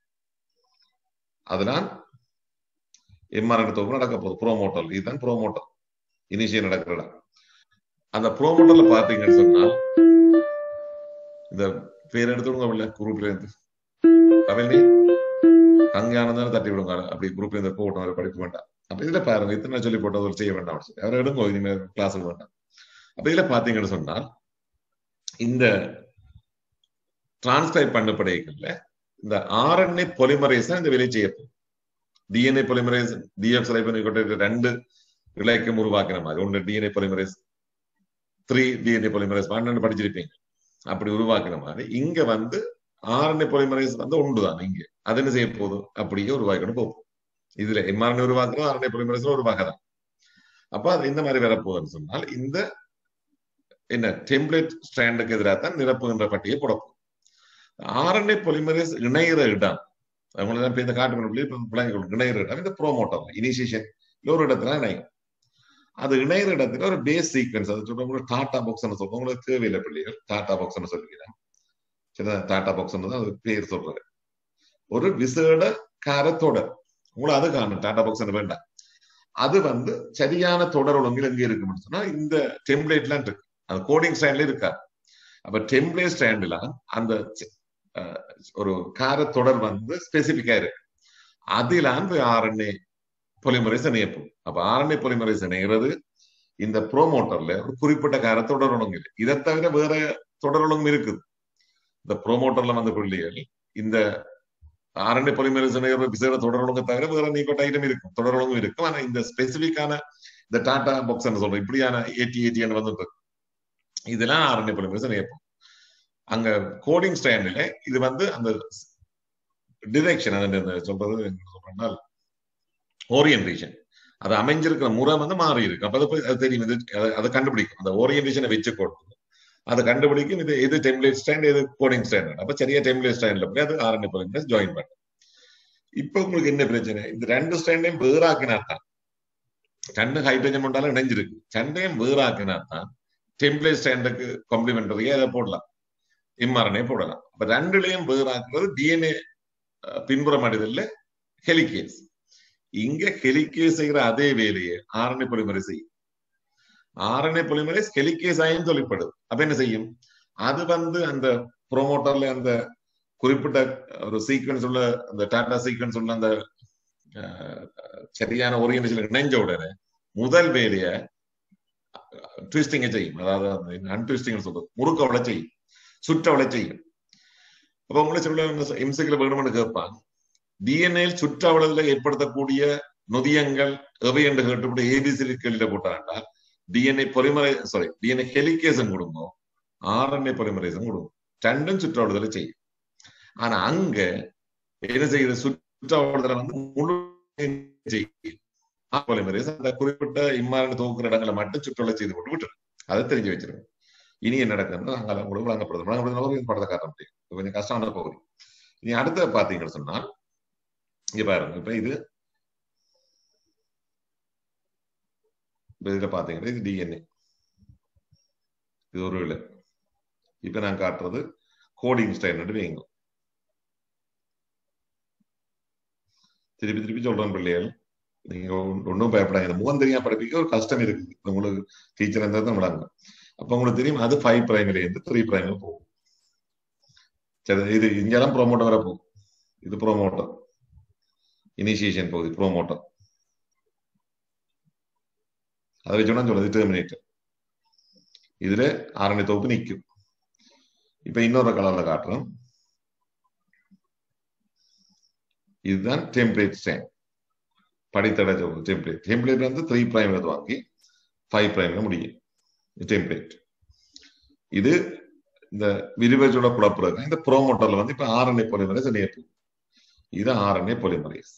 அதனால் எம்ஆர்என்ஏ தொகுப்பு நடக்க போகுது ப்ரோமோட்டர் இதுதான் ப்ரோமோட்டர் இனிஷியல் நடக்கிற இடம் அந்த ப்ரோமோட்டர்ல பாத்தீங்கன்னு சொன்னால் இந்த பேர் எடுத்துடுங்க குரூப்ல இருந்து கவலி அங்கானதான தட்டி விடுங்க அப்படி குரூப்ல இருந்து போகட்டும் படிக்க வேண்டாம் அப்ப இதுல பாருங்க இத்தனை சொல்லி போட்டது ஒரு செய்ய வேண்டாம் சொல்லி அவரை எடுங்க இனிமேல் கிளாஸுக்கு வேண்டாம் அப்ப இதுல பாத்தீங்கன்னு சொன்னால் இந்த டிரான்ஸ்கிரைப் பண்ணப்படைகள்ல இந்த ஆர்என்ஏ பொலிமரேஸ் தான் இந்த வேலை செய்யப்படும் டிஎன்ஏ பொலிமரேஸ் டிஎஃப் ரைபன் ரெண்டு இலக்கம் உருவாக்கின மாதிரி ஒன்று DNA polymerase three DNA polymerase பன்னெண்டு படிச்சிருப்பீங்க அப்படி உருவாக்குற மாதிரி இங்க வந்து ஆர்என்ஏ பொலிமரேஸ் வந்து ஒன்றுதான் இங்க அது என்ன செய்ய போதும் அப்படியே உருவாக்கணும் போகும் இதுல எம்ஆர்என்ஏ உருவாக்குறோம் ஆர்என்ஏ பொலிமரேஸ்ல உருவாக்கதான் அப்ப அது இந்த மாதிரி வரப்போகுதுன்னு சொன்னால் இந்த என்ன டெம்ப்ளேட் ஸ்டாண்டுக்கு எதிராக தான் நிரப்புகின்ற பட்டியை போடப்போம் ஆர்என்ஏ பொலிமரேஸ் இணைகிற இடம் அவங்களெல்லாம் இப்ப இந்த காட்டு மரபுல இப்ப பிள்ளைங்க இணையிற இடம் இந்த ப்ரோமோட்டர் இனிஷியேஷன் ஒரு இடத்துல இணையும் அது இணையிற இடத்துல ஒரு பேஸ் சீக்வன்ஸ் அது சொல்றவங்க டாட்டா பாக்ஸ் சொல்றோம் உங்களுக்கு தேவையில்லை பிள்ளைகள் டாட்டா பாக்ஸ் சொல்லிக்கிறேன் சரி டாட்டா பாக்ஸ் தான் அது பேர் சொல்றது ஒரு விசேட காரத்தொடர் உங்களை அது காணும் டாடா பாக்ஸ் வேண்டாம் அது வந்து சரியான தொடர் ஒழுங்கில் எங்க இருக்குன்னு சொன்னா இந்த டெம்ப்ளேட்லாம் இருக்கு அது கோடிங் ஸ்டாண்ட்ல இருக்கா அப்ப டெம்ப்ளேட் ஸ்டாண்ட்ல அந்த ஒரு கார தொடர் வந்து ஸ்பெசிபிக்கா இருக்கு அதிலான் ஆர்என்ஏ பொலிமரைஸ் இணையப்போம் அப்ப ஆர்என்ஏ பொலிமரைஸ் இணைகிறது இந்த ப்ரோமோட்டர்ல ஒரு குறிப்பிட்ட கார தொடர் ஒழுங்கு இல்லை இதை தவிர வேற தொடர் ஒழுங்கு இருக்குது இந்த ப்ரோமோட்டர்ல வந்த பிள்ளைகள் இந்த ஆர்என்ஏ பொலிமரைஸ் இணைகிற விசேட தொடர் ஒழுங்கு தவிர வேற நீப்பட்ட ஐட்டம் இருக்கும் தொடர் ஒழுங்கும் இருக்கும் ஆனா இந்த ஸ்பெசிபிக்கான இந்த டாடா பாக்ஸ் சொல்றோம் இப்படியான ஏடி ஏடிஎன் வந்துட்டு இதெல்லாம் ஆர்என்ஏ பொலிமரைஸ் இணையப்போம் அங்க கோடிங் ஸ்டாண்டில் இது வந்து அந்த டிரெக்ஷன் சொல்றது சொல்றேன்னால் ஓரியன்டேஷன் அது அமைஞ்சிருக்கிற முறை வந்து மாறி இருக்கு அப்ப அது தெரியும் இது அதை கண்டுபிடிக்கும் அந்த ஓரியன்டேஷனை வச்சு கொடுக்கும் அதை கண்டுபிடிக்கும் இது எது டெம்ப்ளேட் ஸ்டாண்ட் எது கோடிங் ஸ்டாண்டர்ட் அப்ப சரியா டெம்ப்ளேட் ஸ்டாண்ட்ல போய் அது ஆர்என்ஏ பொலிமரேஸ் ஜாயின் பண்ணும் இப்ப உங்களுக்கு என்ன பிரச்சனை இந்த ரெண்டு ஸ்டாண்டையும் வேறாக்கினா தான் ரெண்டு ஹைட்ரஜன் கொண்டாலும் இணைஞ்சிருக்கு ரெண்டையும் வேறாக்கினா தான் டெம்ப்ளேட் ஸ்டாண்டுக்கு காம்ப்ளிமெண்டரியா அதை போடலாம் எம்ஆர்என்ஏ போடலாம் அப்ப ரெண்டுலயும் வேறாக்குறது டிஎன்ஏ பின்புறம் அடைதல்ல ஹெலிகேஸ் இங்க ஹெலிகேஸ் செய்கிற அதே வேலையை ஆர்என்ஏ பொலிமரை செய்யும் ஆர்என்ஏ பொலிமரேஸ் ஹெலிகேஸ் ஆயும் தொழிற்படுது அப்ப என்ன செய்யும் அது வந்து அந்த ப்ரோமோட்டர்ல அந்த குறிப்பிட்ட ஒரு சீக்வன்ஸ் உள்ள அந்த டாட்டா சீக்வன்ஸ் உள்ள அந்த சரியான ஓரியன்டேஷன் இணைஞ்ச உடனே முதல் வேலைய ட்விஸ்டிங்க செய்யும் அதாவது அன்ட்விஸ்டிங் சொல்றது முறுக்கவளை செய்யும் சுற்றவளை செய்யும் அப்ப உங்களை சொல்ல எம்சிக்கில் வேணும்னு கேட்பாங்க டிஎன்ஏ சுற்றவளத்துல ஏற்படுத்தக்கூடிய நொதியங்கள் எவை என்று கேட்டுப்பட்டு ஏபிசி கேள்வியில போட்டாண்டா டிஎன்ஏ பொலிமரை சாரி டிஎன்ஏ ஹெலிகேசன் கொடுங்க ஆர்என்ஏ பொலிமரேசன் கொடுங்க ரெண்டும் சுற்றவளத்துல செய்யும் ஆனா அங்க என்ன செய்யுது சுற்றவளத்துல வந்து முழு செய்யும் பொலிமரேஸ் அந்த குறிப்பிட்ட இம்மாறு தோக்குற இடங்களை மட்டும் சுற்றுலா செய்து கொண்டு விட்டுரு அதை தெரிஞ்சு வச்சிருக்கோம் இனி என்ன நடக்குதுன்னு நாங்கள் உங்களுக்கு வழங்கப்படுது வழங்கப்படுறதுனால படத்தை காட்ட முடியும் கொஞ்சம் கஷ்டமான பகுதி இனி அடுத்த பாத்தீங்கன்னு சொன்னால் இங்க பாருங்க இப்ப இது இதுல பாத்தீங்கன்னா இது டிஎன்ஏ இது ஒரு விலை இப்ப நான் காட்டுறது கோடிங் ஸ்டைல் வைங்க திருப்பி திருப்பி சொல்றேன் பிள்ளைகள் நீங்க ஒன்றும் பயப்படாங்க இந்த முகம் தெரியாம படிப்பிக்க ஒரு கஷ்டம் இருக்குது உங்களுக்கு டீச்சர் இருந்தால் தான் விடாங்க அப்ப உங்களுக்கு தெரியும் அது ஃபைவ் பிரைமரி இருந்து த்ரீ பிரைமரி போகும் சரி இது இங்கெல்லாம் ப்ரோமோட்டர் வர போகும் இது ப்ரோமோட்டர் இனிஷியேஷன் போகுது ப்ரோமோட்டர் அதை வச்சோம்னா சொல்லுது டெர்மினேட்டர் இதுல ஆரணி தொகுப்பு நிற்கும் இப்ப இன்னொரு கலர்ல காட்டுறோம் இதுதான் டெம்ப்ளேட் ஸ்டாண்ட் படித்தடை டெம்ப்ளேட் டெம்ப்ளேட் வந்து த்ரீ பிரைம் வாங்கி ஃபைவ் பிரைம்ல முடியும் டெம்ப்ளேட் இது இந்த விரிவச்சோட குழப்பம் இந்த ப்ரோமோட்டர்ல வந்து இப்ப ஆர்என்ஏ பொலிமரேஸ் நேற்று இது ஆர்என்ஏ பொலிமரேஸ்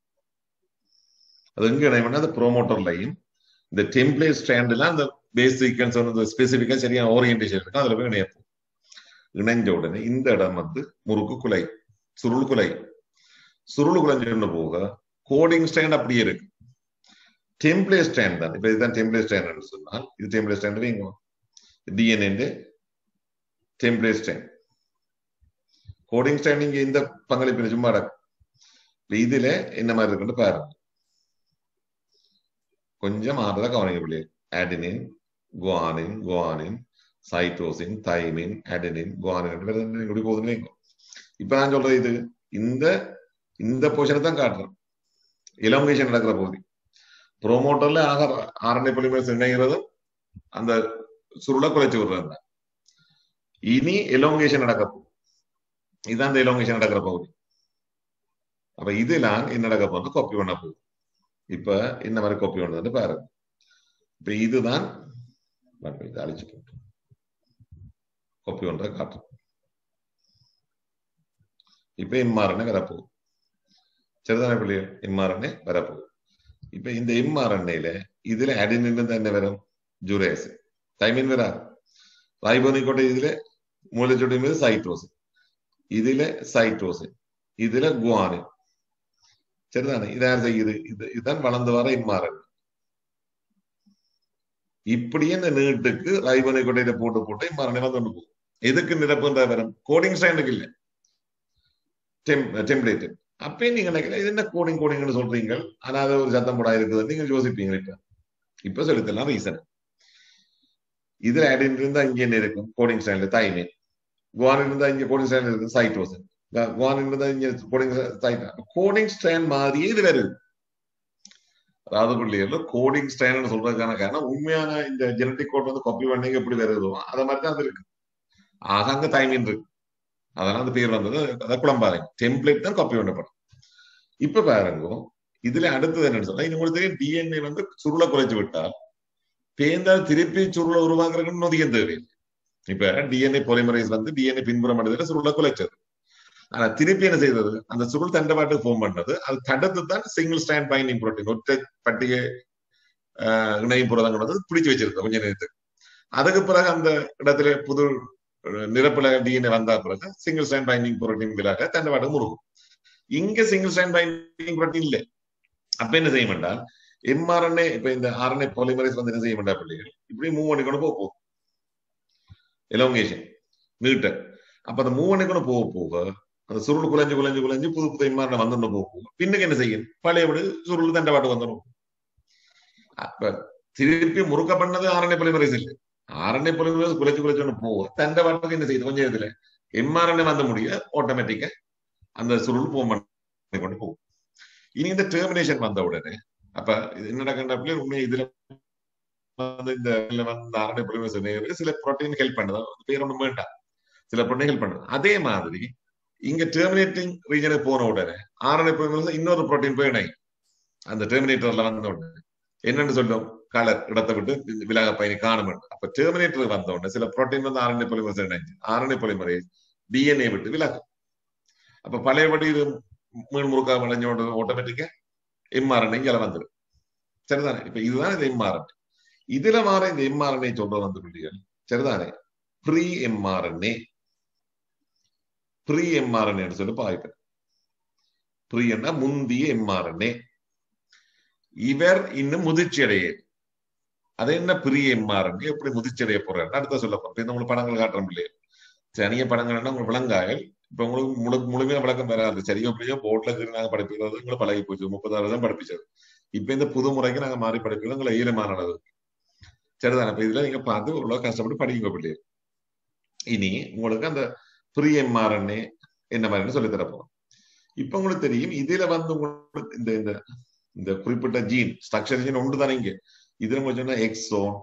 அது எங்க இணைவனா அந்த ப்ரோமோட்டர்லையும் இந்த டெம்ப்ளேட் ஸ்டாண்ட்ல அந்த பேஸ் சீக்வன்ஸ் வந்து ஸ்பெசிபிக்கா சரியான ஓரியன்டேஷன் இருக்கு அதுல போய் இணையப்போம் இணைஞ்ச உடனே இந்த இடம் வந்து முறுக்கு குலை சுருள் குலை சுருள் குலைஞ்சு போக கோடிங் ஸ்டாண்ட் அப்படியே இருக்கு டெம்ப்ளே ஸ்டாண்ட் தான் இப்ப இதுதான் டெம்ப்ளே ஸ்டாண்ட் சொன்னால் இது டெம்ப்ளே ஸ்டாண்ட் வைங்க DNA template strand coding strand இங்க இந்த பங்களிப்பு சும்மா நடக்கும் இதுல என்ன மாதிரி இருக்குன்னு பாருங்க கொஞ்சம் மாறுதா கவனிக்க முடியாது adenine guanine guanine cytosine thymine adenine guanine இப்படி போகுதுன்னு வைங்க இப்ப நான் சொல்றது இது இந்த இந்த போர்ஷனை தான் காட்டுறேன் இலங்கேஷன் நடக்கிற பகுதி ப்ரோமோட்டர்ல ஆக ஆர்என்ஏ பொலிமரேஸ் இணைகிறதும் அந்த சுருளை குறைச்சு விடுறது இனி எலோங்கேஷன் நடக்க போகுது இதுதான் இந்த எலோங்கேஷன் நடக்கிற பகுதி அப்ப இதெல்லாம் என்ன நடக்க போகுது காப்பி பண்ண போகுது இப்ப இந்த மாதிரி காப்பி பண்ணது பாருங்க இப்ப இதுதான் இதை அழிச்சு போட்டு காப்பி பண்ற காட்டு இப்ப எம்ஆர்என்ஏ வரப்போகுது சரிதானே பிள்ளைகள் எம்ஆர்என்ஏ வரப்போகுது இப்ப இந்த எம்ஆர்என்ஏல இதுல அடினின் என்ன வரும் ஜுரேஸ் தைமின் வராது ரைபோனிக்கோட்டை இதுல மூலச்சொடி மீது சைட்ரோசின் இதுல சைட்ரோசின் இதுல குவானின் சரிதானே இது யார் செய்யுது இது இதுதான் வளர்ந்து வர இம்மாறன் இப்படியே இந்த நீட்டுக்கு ரைவனை கொட்டையில போட்டு போட்டு இம்மாறனை வந்து கொண்டு போகும் எதுக்கு நிரப்புன்ற வரும் கோடிங் ஸ்டாண்டுக்கு இல்ல டெம்ப்ளேட் அப்பயே நீங்க நினைக்கல இது என்ன கோடிங் கோடிங்னு சொல்றீங்க ஆனா அது ஒரு சத்தம் போடா இருக்குது நீங்க யோசிப்பீங்க இப்ப இப்ப சொல்லித்தரலாம் ரீசன் இதுல ஆட் இருந்தா இங்க என்ன இருக்கும் கோடிங் ஸ்டைல் தைமே குவானின் இருந்தா இங்க கோடிங் ஸ்டைல் இருக்கு சைட்டோசன் குவானின் இருந்தா இங்க கோடிங் சைட் கோடிங் ஸ்டைல் மாதிரியே இது வருது அதாவது பிள்ளைகள் கோடிங் ஸ்டைல்னு சொல்றதுக்கான காரணம் உண்மையான இந்த ஜெனட்டிக் கோட் வந்து காப்பி பண்ணி எப்படி வருதோ அதை மாதிரி தான் அது இருக்கு ஆக அங்க தைமீன் இருக்கு அதனால அந்த பேர் வந்தது அதை குழம்பாருங்க டெம்ப்ளேட் தான் காப்பி பண்ணப்படும் இப்ப பாருங்க இதுல அடுத்தது என்னன்னு சொன்னா இது உங்களுக்கு தெரியும் டிஎன்ஏ வந்து சுருளை குறைச்சு விட்டால் பேந்தால் திருப்பி சுருளை உருவாக்குறதுன்னு அதிகம் தேவையில்லை இப்ப டிஎன்ஏ பொலிமரைஸ் வந்து டிஎன்ஏ பின்புறம் அடைதல சுருளை குலைச்சது ஆனா திருப்பி என்ன செய்தது அந்த சுருள் தண்டவாட்டுக்கு ஃபோம் பண்ணது அது தடுத்து தான் சிங்கிள் ஸ்டாண்ட் பைண்டிங் புரோட்டீன் ஒற்றை பட்டிகை இணையும் புரதங்கிறது பிடிச்சு வச்சிருக்கு கொஞ்ச நேரத்துக்கு அதுக்கு பிறகு அந்த இடத்துல புது நிரப்புல டிஎன்ஏ வந்தா பிறகு சிங்கிள் ஸ்டாண்ட் பைண்டிங் புரோட்டீன் விலாக தண்டவாட்டுக்கு முருகும் இங்க சிங்கிள் ஸ்டாண்ட் பைண்டிங் புரோட்டீன் இல்லை அப்ப என்ன செய்ய வேண்டாம் எம்ஆர்என்ஏ இப்ப இந்த ஆர்என்ஏ பாலிமரைஸ் வந்து என்ன செய்ய வேண்டாம் பிள்ளைகள் இப்படி மூவ் பண்ணி கொண்டு போக போகும் எலோங்கேஷன் நீட்ட அப்ப அந்த மூவ் பண்ணி கொண்டு போக போக அந்த சுருள் குலைஞ்சு குலைஞ்சு குலைஞ்சு புது புது எம்ஆர்என்ஏ வந்துட்டு போக போகும் பின்னுக்கு என்ன செய்யும் பழையபடி சுருள் தண்டவாட்டு வந்துடும் அப்ப திருப்பி முறுக்க பண்ணது ஆர்என்ஏ பாலிமரைஸ் இல்லை ஆர்என்ஏ பாலிமரைஸ் குலைச்சு குலைச்சு போக தண்டவாட்டுக்கு என்ன செய்யுது கொஞ்சம் இதுல எம்ஆர்என்ஏ வந்து முடிய ஆட்டோமேட்டிக்கா அந்த சுருள் போக பண்ணி கொண்டு போகும் இனி இந்த டெர்மினேஷன் வந்த உடனே அப்ப என்ன நடக்கின்ற உண்மையை இதுல வந்து இந்த வந்து ஆர்என்ஏ பாலிமரைஸ் சில புரோட்டீன் ஹெல்ப் பண்ணுது பேர் ஒண்ணும் வேண்டாம் சில புரோட்டீன் ஹெல்ப் பண்ணுது அதே மாதிரி இங்க டெர்மினேட்டிங் ரீஜனுக்கு போன உடனே ஆர்என்ஏ பாலிமரைஸ் இன்னொரு புரோட்டீன் போய் இணை அந்த டெர்மினேட்டர்ல வந்த உடனே என்னன்னு சொல்லும் கலர் இடத்தை விட்டு விலக பயணி காணும் அப்ப டெர்மினேட்டர் வந்த உடனே சில புரோட்டீன் வந்து ஆர்என்ஏ பாலிமரைஸ் இணைஞ்சு ஆர்என்ஏ பாலிமரைஸ் டிஎன்ஏ விட்டு விலகும் அப்ப பழையபடி இது மீன் முறுக்கா விளைஞ்சோட ஆட்டோமேட்டிக்கா எம்ஆர்என்ஏ இங்க வந்துடும் சரிதானே இப்ப இதுதான் இந்த எம்ஆர்என்ஏ இதுல மாற இந்த எம்ஆர்என்ஏ சொல்ற வந்து பிள்ளைகள் சரிதானே ப்ரீ எம்ஆர்என்ஏ ப்ரீ எம்ஆர்என்ஏ சொல்லி பாய்ப்பேன் ப்ரீ என்ன முந்திய எம்ஆர்என்ஏ இவர் இன்னும் முதிர்ச்சி அடைய அது என்ன ப்ரீ எம்ஆர்என்ஏ எப்படி முதிர்ச்சி அடைய போறாரு அடுத்த சொல்ல போறேன் இந்த உங்களுக்கு படங்கள் காட்டுறோம் இல்லையா தனிய படங்கள்னா உங்களுக்கு விளங்காயல் இப்ப உங்களுக்கு முழு முழுமையா விளக்கம் வராது சரியோ அப்படியோ போர்ட்ல இருந்து நாங்க படிப்பிக்கிறது எங்களை பழகி போச்சு முப்பதாறு வருஷம் படிப்பிச்சது இப்ப இந்த புது முறைக்கு நாங்க மாறி படிப்பிக்கிறது உங்களை ஈரமானது சரிதானே இப்ப இதுல நீங்க பார்த்து இவ்வளவு கஷ்டப்பட்டு படிக்க பிள்ளைங்க இனி உங்களுக்கு அந்த ப்ரீ எம்ஆர்என்ஏ என்ன மாதிரின்னு சொல்லி தரப்போம் இப்ப உங்களுக்கு தெரியும் இதுல வந்து உங்களுக்கு இந்த இந்த இந்த குறிப்பிட்ட ஜீன் ஸ்ட்ரக்சர் ஜீன் ஒன்று தானே இங்க இதுல கொஞ்சம் எக்ஸோன்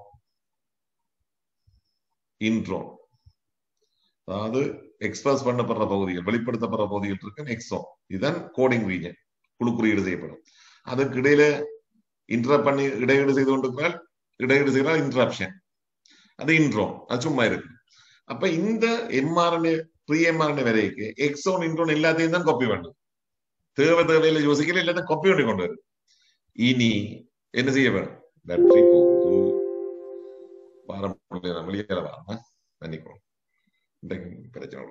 இன்ட்ரோன் அதாவது எக்ஸ்பிரஸ் பண்ணப்படுற பகுதிகள் வெளிப்படுத்தப்படுற பகுதிகள் இருக்கு எக்ஸோன் இதுதான் கோடிங் ரீஜன் குழு குறியீடு செய்யப்படும் அதுக்கு இடையில இன்டரப்ட் பண்ணி இடையீடு செய்து கொண்டிருக்கிறால் இடையீடு செய்யறால் இன்டரப்ஷன் அது இன்ட்ரோன் அது சும்மா இருக்கு அப்ப இந்த எம்ஆர்என்ஏ ப்ரீ எம்ஆர்என்ஏ வரைக்கு எக்ஸோன் இன்ட்ரோன் எல்லாத்தையும் தான் காப்பி பண்ணும் தேவை தேவையில யோசிக்கல எல்லாத்தையும் காப்பி பண்ணி கொண்டு வருது இனி என்ன செய்ய வேணும் பேட்டரி போகுது வாரம் வெளியே வாரமா மன்னிக்கணும் பிரச்சனை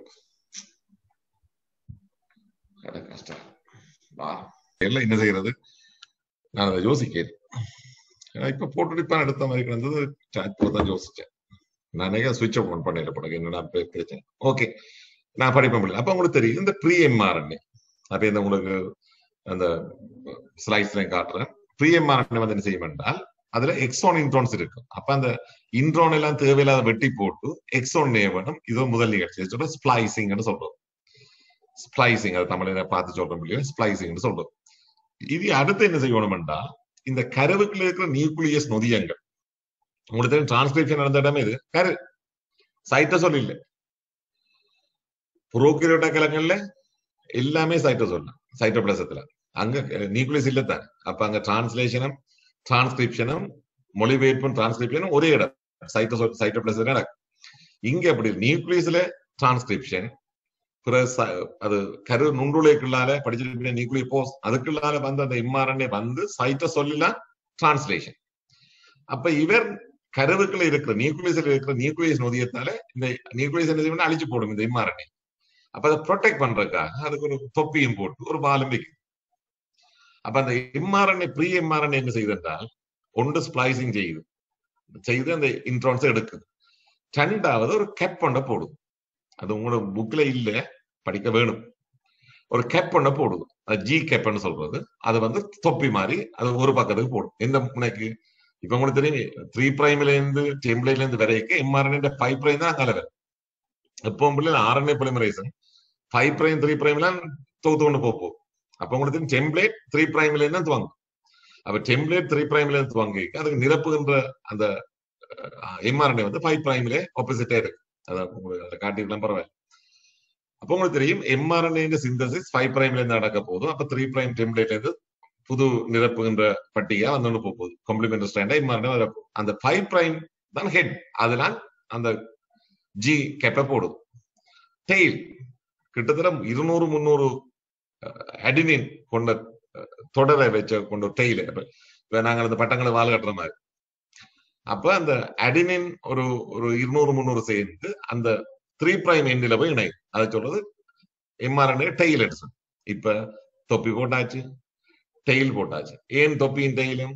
கஷ்டம் எல்லாம் என்ன செய்யறது நான் அதை யோசிக்கிறேன் இப்ப போட்டுடிப்பான் எடுத்த மாதிரி கிடந்தது தான் யோசிச்சேன் நானே சுவிட்ச் ஆஃப் பண்ணல போனக்கு என்னடா பிரச்சனை ஓகே நான் படிப்பேன் முடியல அப்ப உங்களுக்கு தெரியும் இந்த ப்ரீ எம்ஆர்என்ஏ அப்ப இந்த உங்களுக்கு அந்த ஸ்லைஸ்ல காட்டுறேன் ப்ரீ எம்ஆர்என்ஏ வந்து என்ன செய்யும் என்றால் அதுல எக்ஸோன் இன்ட்ரோன்ஸ் இருக்கும் அப்ப அந்த இன்ட்ரோன் எல்லாம் தேவையில்லாத வெட்டி போட்டு எக்ஸோன் வேணும் இதோ முதல் நிகழ்ச்சி சொல்ற ஸ்பிளைசிங்னு சொல்றோம் ஸ்பிளைசிங் அது தமிழில பார்த்து சொல்றோம் இல்லையா ஸ்பிளைசிங்னு சொல்றோம் இது அடுத்து என்ன செய்யணும் என்றால் இந்த கருவுக்குள்ள இருக்கிற நியூக்ளியஸ் நொதியங்கள் உங்களுக்கு தெரியும் டிரான்ஸ்கிரிப்ஷன் நடந்த இடமே இது கரு சைட்டசோல் இல்லை புரோக்கிரோட்ட கிழங்குல எல்லாமே சைட்டோசோல் சைட்டோபிளசத்துல அங்க நியூக்ளியஸ் இல்ல தான் அப்ப அங்க டிரான்ஸ்லேஷனும் டிரான்ஸ்கிரிப்ஷனும் மொழிபெயர்ப்பும் டிரான்ஸ்கிரிப்ஷனும் ஒரே இடம் சைட்டோ சைட்டோபிளஸ்ல நடக்கும் இங்க அப்படி நியூக்ளியஸ்ல டிரான்ஸ்கிரிப்ஷன் அது கரு நுண்டுளைக்குள்ளால படிச்சிருக்க நியூக்ளிய போஸ் அதுக்குள்ளால வந்து அந்த எம்ஆர்என்ஏ வந்து சைட்டோ சொல்லலாம் டிரான்ஸ்லேஷன் அப்ப இவர் கருவுக்குள்ள இருக்கிற நியூக்ளியஸ்ல இருக்கிற நியூக்ளியஸ் நொதியத்தால இந்த நியூக்ளியஸ் என்ன செய்யணும் அழிச்சு போடும் இந்த எம்ஆர்என்ஏ அப்ப அதை ப்ரொடெக்ட் பண்றதுக்காக அதுக்கு ஒரு தொப்பியும் போட்டு ஒரு பாலும் வைக்கும் அப்ப அந்த எம்ஆர்என்ஏ ப்ரீ எம்ஆர்என்ஏ என்ன செய்யுது என்றால் ஒன்று ஸ்பிளைசிங் செய்யுது செய்து அந்த இன்ட்ரான்ஸ் எடுக்குது ரெண்டாவது ஒரு கேப் பண்ண போடுது அது உங்களோட புக்ல இல்ல படிக்க வேணும் ஒரு கேப் பண்ண போடுது அது ஜி கேப்னு சொல்றது அது வந்து தொப்பி மாதிரி அது ஒரு பக்கத்துக்கு போடும் எந்த முனைக்கு இப்ப உங்களுக்கு தெரியும் த்ரீ பிரைம்ல இருந்து டெம்ப்ளேட்ல இருந்து வரைக்கும் எம்ஆர்என்ஏ ஃபைவ் பிரைம் தான் அங்கால வரும் எப்பவும் பிள்ளை RNA polymerase five prime three பிரைம்லாம் தொகுத்து கொண்டு போகும் அப்ப உங்களுக்கு தெரியும் டெம்ப்ளேட் த்ரீ பிரைம்ல இருந்து துவங்கும் அப்ப டெம்ப்ளேட் த்ரீ பிரைம்ல இருந்து துவங்கி அதுக்கு நிரப்புகின்ற அந்த எம்ஆர்என்ஏ வந்து ஃபைவ் பிரைம்ல ஆப்போசிட்டே இருக்கு அதான் உங்களுக்கு அதை காட்டிக்கலாம் பரவாயில்ல அப்போ உங்களுக்கு தெரியும் எம்ஆர்என்ஏ சிந்தசிஸ் ஃபைவ் பிரைம்ல இருந்து நடக்க போதும் அப்ப த்ரீ பிரைம் டெம்ப்ளேட்ல இருந்து புது நிரப்புகின்ற பட்டிகா வந்து போகுது காம்ப்ளிமெண்ட் ஸ்டாண்டா எம்ஆர்என்ஏ வரப்போகுது அந்த ஃபைவ் பிரைம் தான் ஹெட் அதனால் அந்த ஜி கெப்ப போடுது டெய்ல் கிட்டத்தட்ட இருநூறு முந்நூறு அடினின் கொண்ட தொடரை வச்ச கொண்ட டெய்ல் இப்ப நாங்கள் அந்த பட்டங்களை வால் கட்டுற மாதிரி அப்ப அந்த அடினின் ஒரு ஒரு இருநூறு முந்நூறு சேர்ந்து அந்த த்ரீ பிரைம் எண்ணில போய் இணையும் அதை சொல்றது எம்ஆர்என்ஏ டெய்ல் எடுத்து இப்ப தொப்பி போட்டாச்சு டெய்ல் போட்டாச்சு ஏன் தொப்பியும் டெய்லும்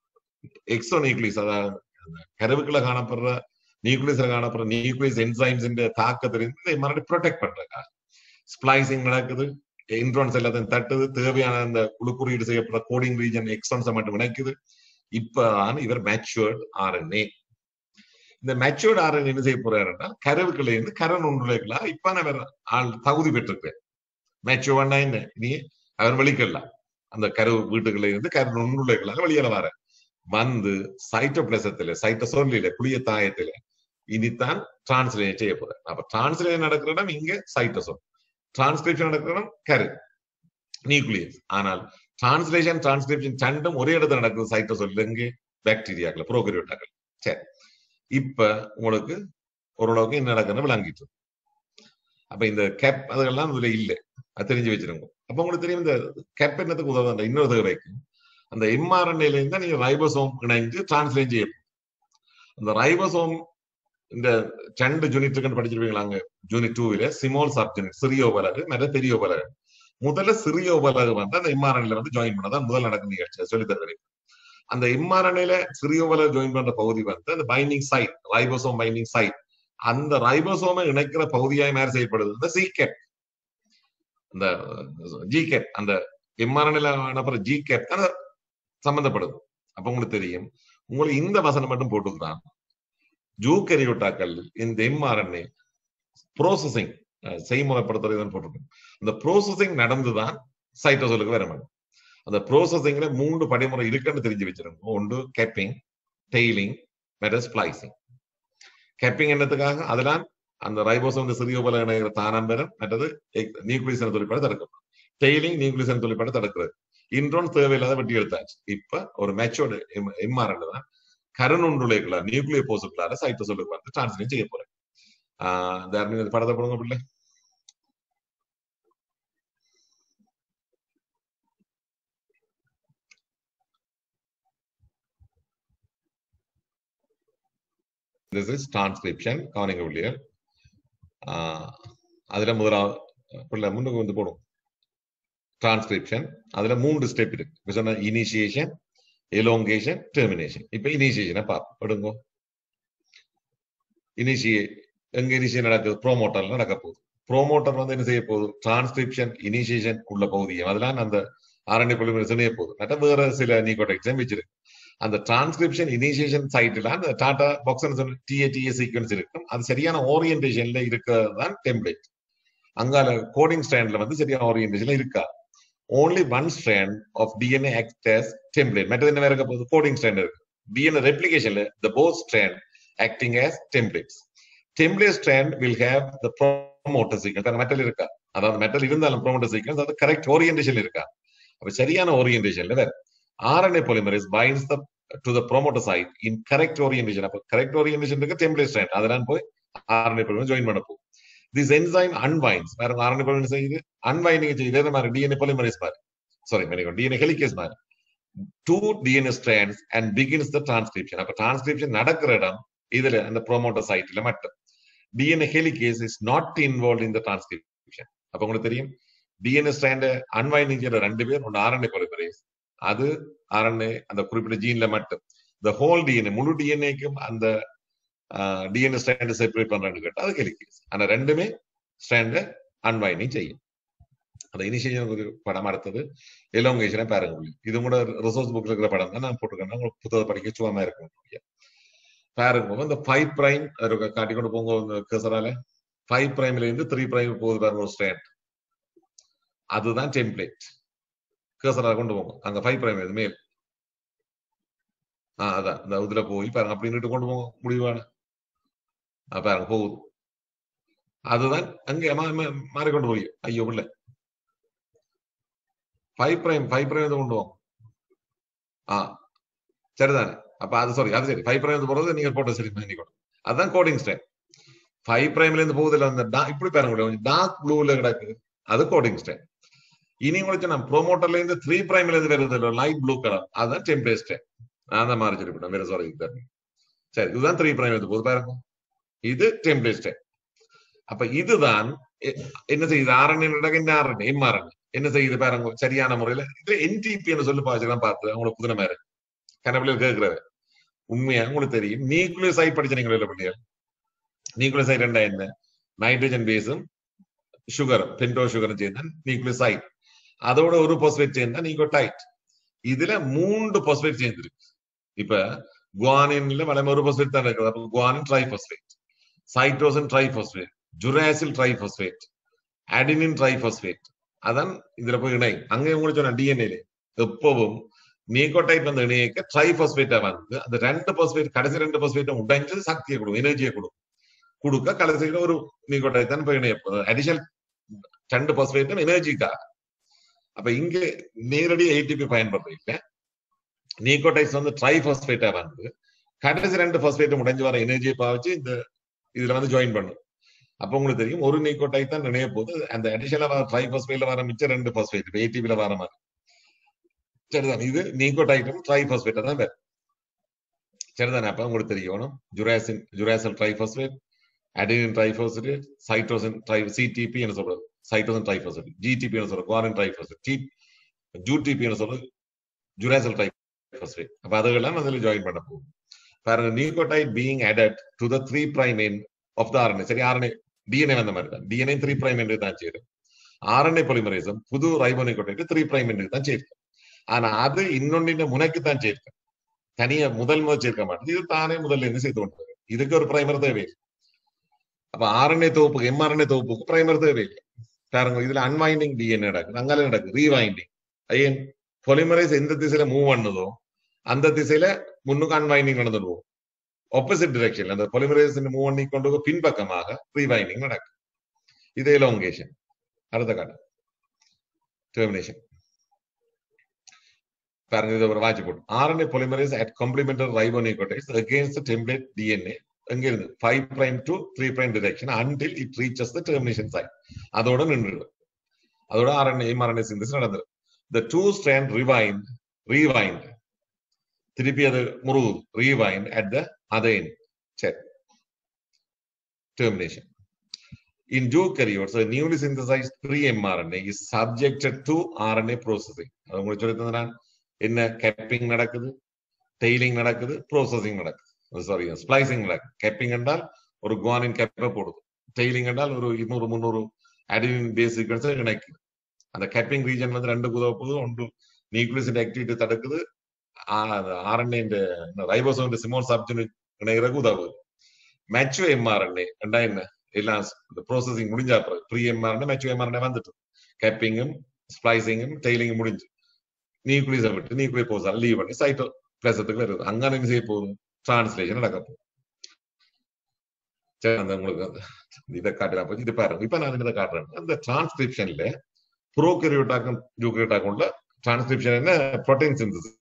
எக்ஸோ நியூக்ளியஸ் அதாவது கருவுக்குள்ள காணப்படுற நியூக்ளியஸ்ல காணப்படுற நியூக்ளியஸ் என்சைம்ஸ் தாக்கத்திலிருந்து இந்த எம்ஆர்என்ஏ ப்ரொடெக்ட் பண்றதுக்காக ஸ்பிளைசிங் நடக்குது இன்ட்ரான்ஸ் எல்லாத்தையும் தட்டுது தேவையான அந்த குழு குறியீடு செய்யப்படுற கோடிங் ரீஜன் எக்ஸான்ஸை மட்டும் இணைக்குது இப்பதான் இவர் மேச்சுவர்ட் ஆர்என்ஏ இந்த மெச்சூர்ட் ஆர்என் என்ன செய்ய போறாருன்னா கருவுக்குள்ள இருந்து கரண் ஒன்றுலைகளா இப்ப அவர் ஆள் தகுதி பெற்றிருக்காரு மெச்சூர்னா என்ன நீ அவர் வெளிக்கலாம் அந்த கரு வீட்டுக்குள்ள இருந்து கரண் ஒன்றுலைகளாக வெளியில வர வந்து சைட்டோபிளசத்துல சைட்டோசோர்லில குளிய தாயத்துல இனித்தான் டிரான்ஸ்லேட் செய்ய போறாரு அப்ப டிரான்ஸ்லேட் நடக்கிற இடம் இங்க சைட்டோசோல் டிரான்ஸ்கிரிப்ஷன் நடக்கிற இடம் கரு நியூக்ளியஸ் ஆனால் டிரான்ஸ்லேஷன் டிரான்ஸ்கிரிப்ஷன் ரெண்டும் ஒரே இடத்துல நடக்குது சைட்டோசோல் இங்கே பாக்டீரியாக்கள் ப்ரோகரியோட்டாக்கள் சரி இப்ப உங்களுக்கு ஓரளவுக்கு என்ன நடக்குதுன்னு விளங்கிட்டு அப்ப இந்த கேப் அதெல்லாம் இதுல இல்லை அது தெரிஞ்சு வச்சிருங்க அப்ப உங்களுக்கு தெரியும் இந்த கேப் என்னத்துக்கு உதவுது இன்னொரு தகவலைக்கு அந்த எம்ஆர்என்ஏல இருந்தா நீங்க ரைபோசோம் இணைஞ்சு டிரான்ஸ்லேட் செய்ய அந்த ரைபோசோம் இந்த ரெண்டு யூனிட் இருக்குன்னு படிச்சிருப்பீங்களா அங்க யூனிட் டூவில சிமோல் சப் யூனிட் சிறியோ பலகு மற்ற பெரியோ பலகு முதல்ல சிறியோ பலகு வந்து அந்த எம்ஆர்என்ல வந்து ஜாயின் பண்ணதான் முதல் நடக்கும் நிகழ்ச்சி சொல்லி தருவேன் அந்த எம்ஆர்என்ஏல சிறியோவல ஜாயின் பண்ற பகுதி வந்து அந்த binding site ribosome binding site அந்த ரைபோசோமை இணைக்கிற பகுதியாய் மேல செய்யப்படுது இந்த சீகேப் அந்த ஜிகேப் அந்த எம்ஆர்என்ஏல அனுப்புற ஜிகேப் தான் சம்பந்தப்படுது அப்ப உங்களுக்கு தெரியும் உங்களுக்கு இந்த வசனம் மட்டும் போட்டுக்கிறான் ஜூக்கரியோட்டாக்கள் இந்த எம்ஆர்என்ஏ ப்ரோசஸிங் செய்முறைப்படுத்துறது போட்டிருக்கோம் இந்த ப்ரோசஸிங் நடந்துதான் சைட்டோசோலுக்கு வர வேண்டும் அந்த ப்ரோசஸிங்ல மூன்று படிமுறை இருக்குன்னு தெரிஞ்சு வச்சிருக்கோம் ஒன்று கேப்பிங் டெய்லிங் மெட்ட ஸ்பிளைசிங் கேப்பிங் என்னத்துக்காக அதெல்லாம் அந்த ரைபோசோம் சிறியோபல இணைகிற தானம் பெறும் மற்றது நியூக்ளியசன் தொழிற்பாடு தடுக்கும் டெய்லிங் நியூக்ளியசன் தொழிற்பாடு தடுக்கிறது இன்றொன்று தேவையில்லாத வெட்டி எடுத்தாச்சு இப்ப ஒரு மெச்சோர்டு எம்ஆர்என் தான் கருணுண்டுலைக்குள்ள நியூக்ளிய போசுக்குள்ளார சைட்டோசோலுக்கு வந்து டிரான்ஸ்லேட் செய்ய போறேன் ஆஹ் படத்தை போடுங்க பிள்ளை திஸ் இஸ் டிரான்ஸ்கிரிப்ஷன் கவனிங்க பிள்ளையர் அதுல முதலாவது பிள்ளை முன்னுக்கு வந்து போடும் டிரான்ஸ்கிரிப்ஷன் அதுல மூன்று ஸ்டெப் இருக்கு இப்ப சொன்ன இனிஷியேஷன் எலோங்கேஷன் டெர்மினேஷன் இப்ப இனிஷியேஷனை பார்ப்போம் இனிஷியே எங்க இனிஷியேட் நடக்குது ப்ரோமோட்டர்ல நடக்க போகுது ப்ரோமோட்டர் வந்து என்ன செய்ய போகுது டிரான்ஸ்கிரிப்ஷன் இனிஷியேஷன் உள்ள பகுதியும் அதெல்லாம் அந்த ஆரண்ய பொலிமர் செய்ய போகுது மற்ற வேற சில நீகோடைக்ஸையும் வச்சிருக்கு அந்த டிரான்ஸ்கிரிப்ஷன் இனிஷியேஷன் சைட்ல அந்த TATA box TA TA sequence இருக்கும் அது சரியான ஓரியன்டேஷன்ல இருக்கிறது தான் டெம்ப்ளேட் அங்கால கோடிங் ஸ்டாண்ட்ல வந்து சரியான ஓரியன்டேஷன்ல இருக்கா only one strand of DNA act as template மற்றது என்ன வேற இருக்க போகுது கோடிங் ஸ்டாண்ட் இருக்கு டிஎன்ஏ ரெப்ளிகேஷன்ல the both strand acting as templates template strand will have the promoter sequence மெட்டல் இருக்கா அதாவது மெட்டல் இருந்தாலும் ப்ரோமோட்டர் சீக்வன்ஸ் அது கரெக்ட் ஓரியன்டேஷன் இருக்கா அப்ப சரியான ஓரியன்டேஷன்ல வேற RNA polymerase binds the to the promoter site in correct orientation. அப்ப correct orientation இருக்கு template strand. அதெல்லாம் போய் RNA polymerase join பண்ண போகும். This enzyme unbinds. வேற RNA polymerase செய்யுது unbinding செய்யுது இதே மாதிரி DNA polymerase மாதிரி. Sorry, very good. DNA helicase மாதிரி. Two DNA strands and begins the transcription. அப்ப transcription நடக்கிற இடம் இதுல அந்த promoter siteல மட்டும். DNA helicase is not involved in the transcription. அப்ப உங்களுக்கு தெரியும் டிஎன்ஏ ஸ்ட்ராண்ட அன்வைண்டிங் செய்யற ரெண்டு பேர் ஒன்று ஆர்என்ஏ பாலிமரேஸ் அது ஆர்என்ஏ அந்த குறிப்பிட்ட ஜீன்ல மட்டும் இந்த ஹோல் டிஎன்ஏ முழு டிஎன்ஏக்கும் அந்த டிஎன்ஏ ஸ்ட்ராண்ட் செப்பரேட் பண்றான்னு கேட்டா அது ஹெலிகேஸ் ஆனா ரெண்டுமே ஸ்ட்ராண்ட அன்வைண்டிங் செய்யும் அந்த இனிஷியேஷன் ஒரு படம் அடுத்தது எலோங்கேஷனை பாருங்க முடியும் இது கூட ரிசோர்ஸ் புக்ல இருக்கிற படம் தான் நான் போட்டிருக்கேன் உங்களுக்கு புத்தகத்தை படிக்க சும்மா இருக்கும் பாருங்க இந்த ஃபைவ் பிரைம் காட்டி கொண்டு போங்க இந்த கசரால ஃபைவ் பிரைம்ல இருந்து த்ரீ பிரைம் போகுது பாருங்க ஒரு ஸ்ட்ராண்ட் அதுதான் டெம்ப்ளேட் கசரால கொண்டு போங்க அங்க ஃபைவ் பிரைம் இது மேல் ஆஹ் அதான் இந்த இதுல போய் பாருங்க அப்படின்னு கொண்டு போங்க முடிவான பாருங்க போகுது அதுதான் அங்க மாறிக்கொண்டு போய் ஐயோ இல்ல ஃபைவ் பிரைம் ஃபைவ் பிரைம் கொண்டு போங்க ஆ சரிதானே அப்ப அது சாரி அது சரி ஃபைவ் பிரைம் போறது நீங்க போட்ட சரி பண்ணிக்கணும் அதுதான் கோடிங் ஸ்டைல் ஃபைவ் பிரைம்ல இருந்து போகுதுல அந்த இப்படி பாருங்க கொஞ்சம் டார்க் ப்ளூல கிடக்கு அது கோடிங் ஸ்டைல் இனி உங்களுக்கு நான் ப்ரோமோட்டர்ல இருந்து த்ரீ பிரைம்ல இருந்து வருது இல்லை லைட் ப்ளூ கலர் அதுதான் டெம்ப்ளேட் ஸ்டைல் நான் தான் மாறி சொல்லிவிட்டேன் வேற சாரி சரி இதுதான் த்ரீ பிரைம் இருந்து போகுது பாருங்க இது டெம்ப்ளேட் ஸ்டைல் அப்ப இதுதான் என்ன செய்யுது ஆர்என்ஏ நடக்க இந்த ஆர்என்ஏ எம்ஆர்என்ஏ என்ன செய்யுது பாருங்க சரியான முறையில இதுல என்டிபி சொல்லி பாச்சுலாம் பார்த்து அவங்களுக்கு புதின மாதிரி கனவுல கேட்கிறாரு உண்மையா உங்களுக்கு தெரியும் நியூக்ளியோசைட் படிச்சீங்களா இல்ல பிள்ளைகள் நியூக்ளியோசைட் ரெண்டா என்ன நைட்ரஜன் பேஸும் சுகரும் பென்டோ சுகரும் சேர்ந்தா நியூக்ளியோசைட் அதோட ஒரு பாஸ்பேட் சேர்ந்தா நியூக்ளியோடைட் இதுல மூன்று பாஸ்பேட் சேர்ந்துருக்கு இப்ப குவானின்ல வளமை ஒரு பாஸ்பேட் தான் இருக்குது அப்ப guanine triphosphate cytosine triphosphate uracil triphosphate adenine triphosphate அதான் இதுல போய் இணை அங்கே உங்களுக்கு சொன்ன டிஎன்ஏல எப்பவும் நீகோடைட் வந்து இணையக்க ட்ரைபாஸ்பேட்டா வந்து அந்த ரெண்டு பாஸ்பேட் கடைசி ரெண்டு பாஸ்பேட்டும் உடைஞ்சு சக்தியை கொடுக்கும் எனர்ஜியை கொடுக்கும் கொடுக்க கடைசியில ஒரு நீகோடைட் தான் போய் இணைய அடிஷனல் ரெண்டு பாஸ்பேட்டும் எனர்ஜிக்காக அப்ப இங்க நேரடி ஏடிபி பயன்படுறது இல்ல நீகோடைட்ஸ் வந்து ட்ரைபாஸ்பேட்டா வந்து கடைசி ரெண்டு பாஸ்பேட்டும் உடைஞ்சு வர எனர்ஜியை பாவிச்சு இந்த இதுல வந்து ஜாயின் பண்ணும் அப்ப உங்களுக்கு தெரியும் ஒரு நீக்கோடைட் தான் நினைய போது அந்த அடிஷனலா வர ட்ரை பாஸ்பேட்ல வர மிச்சம் ரெண்டு பாஸ்பேட் ஏடிபில வர மாதிரி சரிதான் இது நீக்கோடைட்டும் ட்ரை பாஸ்பேட்டா தான் வேறு சரிதானே அப்ப உங்களுக்கு தெரியணும் uracil uracil triphosphate adenine triphosphate cytosine tri CDP என்ன சொல்றது சைட்டோசின் ட்ரை பாஸ்பேட் ஜிடிபி என்ன சொல்றது guanine triphosphate T UDP என்ன சொல்றது ஜுராசல் ட்ரை பாஸ்பேட் அப்ப அதுகெல்லாம் அதுல ஜாயின் பண்ண போகும் பாருங்க nucleotide being added to the three prime end of the RNA சரி ஆர்என்ஏ டிஎன்ஏ வந்த மாதிரி தான் டிஎன்ஏ த்ரீ பிரைம் என்று தான் சேரும் ஆர்என்ஏ பொலிமரேசம் புது ரைபோனிகோடைட் த்ரீ பிரைம் என்று தான் சேர்க்கும் ஆனா அது இன்னொன்னு முனைக்கு தான் சேர்க்கும் தனியா முதல் முதல் சேர்க்க மாட்டேது இது தானே முதல்ல இருந்து சேர்த்து கொண்டு வரும் இதுக்கு ஒரு பிரைமர் தேவையில்லை அப்ப ஆர்என்ஏ தொகுப்புக்கு எம்ஆர்என்ஏ தொகுப்புக்கு பிரைமர் தேவையில்லை பாருங்க இதுல அன்வைண்டிங் டிஎன்ஏ நடக்குது அங்கால நடக்குது ரீவைண்டிங் ஐயன் பொலிமரைஸ் எந்த திசையில மூவ் பண்ணுதோ அந்த திசையில முன்னுக்கு அன்வைண்டிங் நடந்துடுவோம் ஆப்போசிட் டிரெக்ஷன் அந்த பொலிமரேஸ் மூவ் பண்ணி கொண்டு போய் பின்பக்கமாக ரீவைண்டிங் நடக்கும் இது எலோங்கேஷன் அடுத்த காட்டம் டெர்மினேஷன் பாருங்க இது ஒரு வாட்சி போட்டு RNA polymerase at complementary ribonucleotides against template DNA எங்க இருந்து five prime to three prime direction until it reaches the termination site அதோட நின்றுடும் அதோட ஆர்என்ஏ எம்ஆர்என்ஏ சிந்தசிஸ் நடந்துடும் the two strand rewind rewind திருப்பி அது முருகுது rewind at the other end சரி termination. In eukaryotes, a newly synthesized pre-mRNA is subjected to RNA processing. அது உங்களுக்கு சொல்லி தந்தேன் என்ன கேப்பிங் நடக்குது டெய்லிங் நடக்குது ப்ரோசஸிங் நடக்குது சாரி ஸ்பிளைசிங் நடக்குது கேப்பிங் என்றால் ஒரு குவானின் கேப்பை போடுது டெய்லிங் என்றால் ஒரு இருநூறு முந்நூறு அடினின் பேஸ் சீக்வன்ஸ் இணைக்குது அந்த கேப்பிங் ரீஜன் வந்து ரெண்டு உதவ போது ஒன்று நியூக்ளியஸ் ஆக்டிவிட்டி தடுக்குது ஆர்என்ஏ ரைபோசோம் சிமோன் சப்ஜூனிட் இணைகிறதுக்கு உதவுது மெச்சுவ எம்ஆர்என்ஏ ரெண்டா என்ன எல்லாம் ப்ரோசஸிங் முடிஞ்சா அப்புறம் ப்ரீ எம்ஆர்என்ஏ மெச்சுவ எம்ஆர்என்ஏ வந்துட்டு கேப்பிங்கும் ஸ்பிளைசிங்கும் டெய்லிங்கும் முடிஞ்சு நியூக்ளியஸை விட்டு நியூக்ளியர் போசால் லீவ் பண்ணி சைட்டோ பிளசத்துக்கு வருது அங்க என்ன செய்ய போகுது டிரான்ஸ்லேஷன் நடக்க போகுது சரி அந்த உங்களுக்கு இதை காட்டலாம் போச்சு இது பாருங்க இப்ப நான் இதை காட்டுறேன் அந்த டிரான்ஸ்கிரிப்ஷன்ல ப்ரோகரியோட்டாக்கும் ஜூகரியோட்டாக்கும் உள்ள டிரான்ஸ்கிரிப்ஷன் என்ன ப்ரோட்டீன் சிந்தசிஸ்